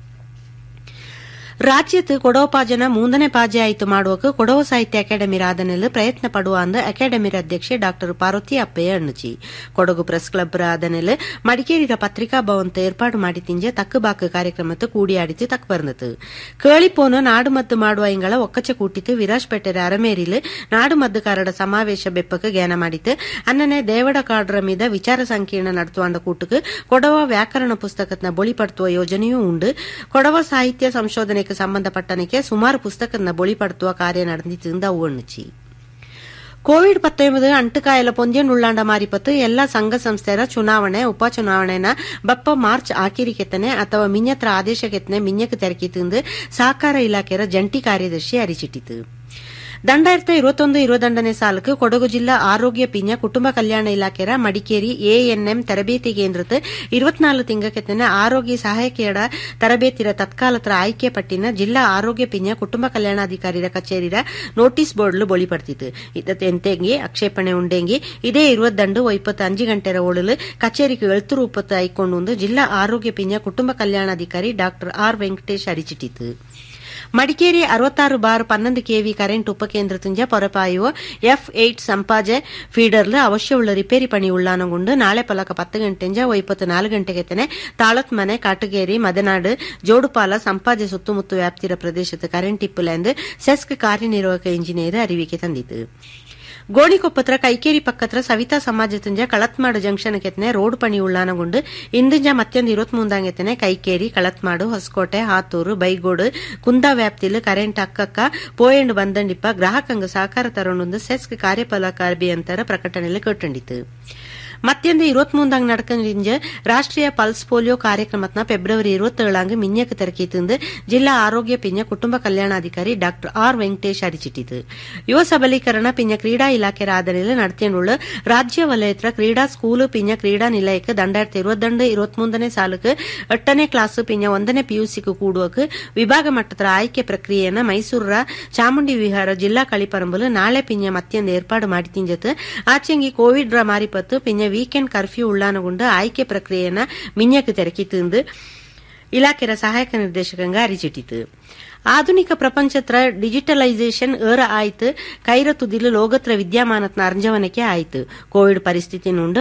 ರಾಜ್ಯത്ത് ಕೊಡವ ಪಾಜನ ಮೂಂದನೇ ಪಾಜೆ ಆಯ್ತು ಮಾಡುವಕ್ಕೆ ಕೊಡವ ಸಾಹಿತ್ಯ ಅಕಾಡೆಮಿ ರಾಧನೆಲ್ ಪ್ರಯತ್ನ ಪಡುವ ಅಂದ ಅಕಾಡೆಮಿ ಅಧ್ಯಕ್ಷೆ ಡಾಕ್ಟರ್ ಪಾರ್ವತಿ ಅಪ್ಪಯ್ಯ ಅಣ್ಣಚಿ ಕೊಡಗು ಪ್ರೆಸ್ ಕ್ಲಬ್ ರಾಧನೆಲ್ ಮಡಿಕೇರಿರ ಪತ್ರಿಕಾ ಭವನ್ತ ಏರ್ಪಾಡು ಮಾಡಿ ತಿಂಜೆ ತಕ್ಕ ಬಾಕು ಕಾರ್ಯಕ್ರಮತ್ತು ಕೂಡಿಯಾಡಿತು ತಕ್ಕ ಬಂದತು ಕೇಳಿಪೋನು ನಾಡು ಮದ್ದು ಮಾಡುವ ಇಂಗಳ ಒಕ್ಕಚ ಕೂಟಿತು ವಿರಾಜ್ಪೇಟೆರ ಅರಮೇರಿಲ್ ನಾಡು ಮದ್ದುಕಾರರ ಸಮಾವೇಶ ಬೆಪ್ಪಕ್ಕೆ ಜ್ಞಾನ ಮಾಡಿತು ಅನ್ನನೆ ದೇವಡ ಕಾಡ್ರ ಮೀದ ವಿಚಾರ ಸಂಕೀರ್ಣ ನಡೆಸುವಂಡ ಕೂಟಕ್ಕೆ ಕೊಡವ ವ್ಯಾಕರಣ ಪುಸ್ತಕತ್ನ ಬೊಳಿಪಡುವ ಯೋಜನೆಯೂ ಉಂಡು ಕೊಡವ ಸಾಹಿತ್ಯ ಸಂಶೋಧನೆ ಸಂಬಂಧಪಟ್ಟನಕ್ಕೆ ಸುಮಾರು ಪುಸ್ತಕನ್ನ ಬೊಳಿಪಡುವ ಕಾರ್ಯ ನಡೆದಿತ್ತು ಅವು ಅಣ್ಣಚಿ ಕೋವಿಡ್ ಪತ್ತೊಂಬದು ಅಂಟುಕಾಯಲ ಪೊಂದ್ಯನುಳ್ಳಾಂಡ ಮಾರಿಪತ್ತು ಎಲ್ಲಾ ಸಂಘ ಸಂಸ್ಥೆರ ಚುನಾವಣೆ ಉಪಚುನಾವಣೆನ ಬಪ್ಪ ಮಾರ್ಚ್ ಆಕಿರಿಕೆತ್ತನೆ ಅಥವಾ ಮಿನ್ಯತ್ರ ಆದೇಶಕೆತ್ತನೆ ಮಿನ್ಯಕ್ಕೆ ತೆರಕಿತಿಂದು ಸಹಕಾರ ಇಲಾಖೆಯ ಜಂಟಿ ಕಾರ್ಯದರ್ಶಿ ಅರಿಚಿಟ್ಟಿತು ದಂಡಾಯಿರತ್ತ ഇരുപത്തൊന്ന് ഇരുപത്തിരണ്ടನೇ ಸಾಲಕ್ಕೆ ಕೊಡಗು ಜಿಲ್ಲಾ ಆರೋಗ್ಯ ಪಿಂಜ ಕುಟುಂಬ ಕಲ್ಯಾಣ ಇಲಾಖೆರ ಮಡಿಕೇರಿ ಎಎನ್ಎಂ ತರಬೇತಿ ಕೇಂದ್ರತ್ ഇരുപത്തിനാല് തിങ്കക്കെത്തിന് ആരോഗ്യ സഹായകേട തരಬೇತಿರ ತತ್ಕಾಲತ್ರ ಆಯ್ಕೆ ಪಟ್ಟಿನ ಜಿಲ್ಲಾ ಆರೋಗ್ಯ ಪಿಂಜ ಕುಟುಂಬ ಕಲ್ಯಾಣಾಧಿಕಾರಿರ ಕಚೇರಿರ ನೋಟಿಸ್ ಬೋರ್ಡ್ಲು ಬೊಳಿಪಡ್ತಿತ್ತು ಇದತ್ತೆ ಎಂತೆಂಗಿ ಆಕ್ಷೇಪಣೆ ಉಂಡೆಂಗಿ ಇದೇ ಇರುವತ್ತಂಡು ಇಪ್ಪತ್ತು ಅಂಜು ಗಂಟೆರ ಒಳಲು ಕಚೇರಿಗೆ ಎಳ್ತು ರೂಪತ್ತು ಐಕೊಂಡು ಜಿಲ್ಲಾ ಆರೋಗ್ಯ ಪಿಂಜ ಕುಟುಂಬ ಕಲ್ಯಾಣಾಧಿಕಾರಿ ಡಾಕ್ಟರ್ ಆರ್ ವೆಂಕಟೇಶ್ ಅರಿಚಿಟ್ಟಿತು ಮಡಿಕೇರಿ ಅರವತ್ತಾರು ಬಾರ್ ಪನ್ನೊಂದು ಕೆವಿ ಕರೆಂಟ್ ಉಪಕೇಂದ್ರ ತುಂಜ ಪೊರಪಾಯುವ ಎಫ್ ಏಟ್ ಸಂಪಾಜೆ ಫೀಡರ್ಲು ಅವಶ್ಯವುಳ್ಳ ರಿಪೇರಿ ಪಣಿ ಉಳ್ಳಾನಗೊಂಡು ನಾಳೆ ಪಲಕ ಪತ್ತು ಗಂಟೆಂಜ ಇಪ್ಪತ್ತು ನಾಲ್ಕು ಗಂಟೆಗೆತ್ತನೆ ತಾಳತ್ ಮನೆ ಕಾಟಗೇರಿ ಮದನಾಡು ಜೋಡುಪಾಲ ಸಂಪಾಜೆ ಸುತ್ತಮುತ್ತ ವ್ಯಾಪ್ತಿರ ಪ್ರದೇಶದ ಕರೆಂಟ್ ಇಪ್ಪುಲೆಂದು ಸೆಸ್ಕ್ ಕಾರ್ಯನಿರ್ವಾಹಕ ಇಂಜಿನಿಯರ್ ಅರಿವಿಕೆ ತಂದಿತು ಗೋಣಿಕೊಪ್ಪತ್ರ ಕೈಕೇರಿ ಪಕ್ಕತ್ರ ಸವಿತಾ ಸಮಾಜ ತುಂಜ ಕಳತ್ಮಾಡು ಜಂಕ್ಷನ್ ಕೆತ್ತನೆ ರೋಡ್ ಪಣಿ ಉಳ್ಳಾನಗೊಂಡು ಇಂದಿಂಜ ಮತ್ತೊಂದು ಇರುವತ್ ಮೂಂದಾಂಗೆತ್ತನೆ ಕೈಕೇರಿ ಕಳತ್ಮಾಡು ಹೊಸಕೋಟೆ ಹಾತೂರು ಬೈಗೋಡು ಕುಂದಾ ವ್ಯಾಪ್ತಿಲು ಕರೆಂಟ್ ಅಕ್ಕಕ್ಕ ಪೋಯಂಡು ಬಂದಂಡಿಪ್ಪ ಗ್ರಾಹಕಂಗ ಸಹಕಾರ ತರೋಣೊಂದು ಸೆಸ್ಕ್ ಕಾರ್ಯಪಾಲಕ ಅಭಿಯಂತರ ಪ್ರಕಟಣೆಯಲ್ಲಿ ಕಟ್ಟಂಡಿತು ಮತ್ತೊಂದು ഇരുപത്തിമൂന്നാം നടക്കുന്ന രാഷ്ട്രീയ പൾസ് പോളിയോ ಕಾರ್ಯಕ್ರಮತ್ನ ಫೆಬ್ರವರಿ ഇരുപത്തേഴാങ്ക് മിഞ്ഞക്ക് തിരക്കിയിട്ടുണ്ട് ജില്ലാ ആരോഗ്യ പിഞ്ഞ കുടുംബ കല്യാണാധികാരി ഡാക്ടർ ആർ വെങ്കಟೇಶ್ ಅರಿಚಿಟ್ಟಿತು ಯುವ ಸಬಲೀಕರಣ ಪಿಂಜ ಕ್ರೀಡಾ ಇಲಾಖೆ ರಾಧನೆಯಲ್ಲಿ നടത്തിയുള്ള ರಾಜ್ಯ ವಲಯತ್ರ ಕ್ರೀಡಾ ಸ್ಕೂಲು ಪಿಂಜ ಕ್ರೀಡಾ ನಿಲಯಕ್ಕೆ ದಂಡಾಯಿರത്തി ഇരുപത്തിരണ്ട് ഇരുപത്തിമൂന്നನೇ ಸಾಲಕ್ಕೆ ಎಟ್ಟನೇ ಕ್ಲಾಸ್ ಪಿಂಜ ಒಂದನೇ ಪಿಯುಸಿಗೆ ಕೂಡುವಕ್ಕೆ ವಿಭಾಗ ಮಟ್ಟದ ಆಯ್ಕೆ ಪ್ರಕ್ರಿಯೆಯನ್ನ ಮೈಸೂರರ ಚಾಮುಂಡಿ ವಿಹಾರ ಜಿಲ್ಲಾ ಕಳಿಪರಂಬಲು ನಾಳೆ ಪಿಂಜ ಮತ್ತೊಂದು ಏರ್ಪಾಡು ಮಾಡಿ ತಿಂಜತ್ ಆಚೆಂಗಿ ಕೋವಿಡ್ ರ ಮಾರಿಪತ್ತು ಪಿಂಜ ವೀಕೆಂಡ್ ಕರ್ಫ್ಯೂ ಉಳ್ಳಾನಗುಂಡು ಆಯ್ಕೆ ಪ್ರಕ್ರಿಯೆನ ಮಿಂಜಕ್ಕೆ ತೆರಕಿತಂದು ಇಲಾಖೆಯ ಸಹಾಯಕ ನಿರ್ದೇಶಕಂಗ ಅರಿಚಿಟ್ಟಿತು ಆಧುನಿಕ ಪ್ರಪಂಚತ್ರ ಡಿಜಿಟಲೈಸೇಷನ್ ಏರ ಆಯ್ತು ಕೈರ ತುದಿಲು ಲೋಕತ್ರ ವಿದ್ಯಮಾನತ್ನ ಅರ್ಜವನಕ್ಕೆ ಆಯ್ತು ಕೋವಿಡ್ ಪರಿಸ್ಥಿತಿ ನುಂಡು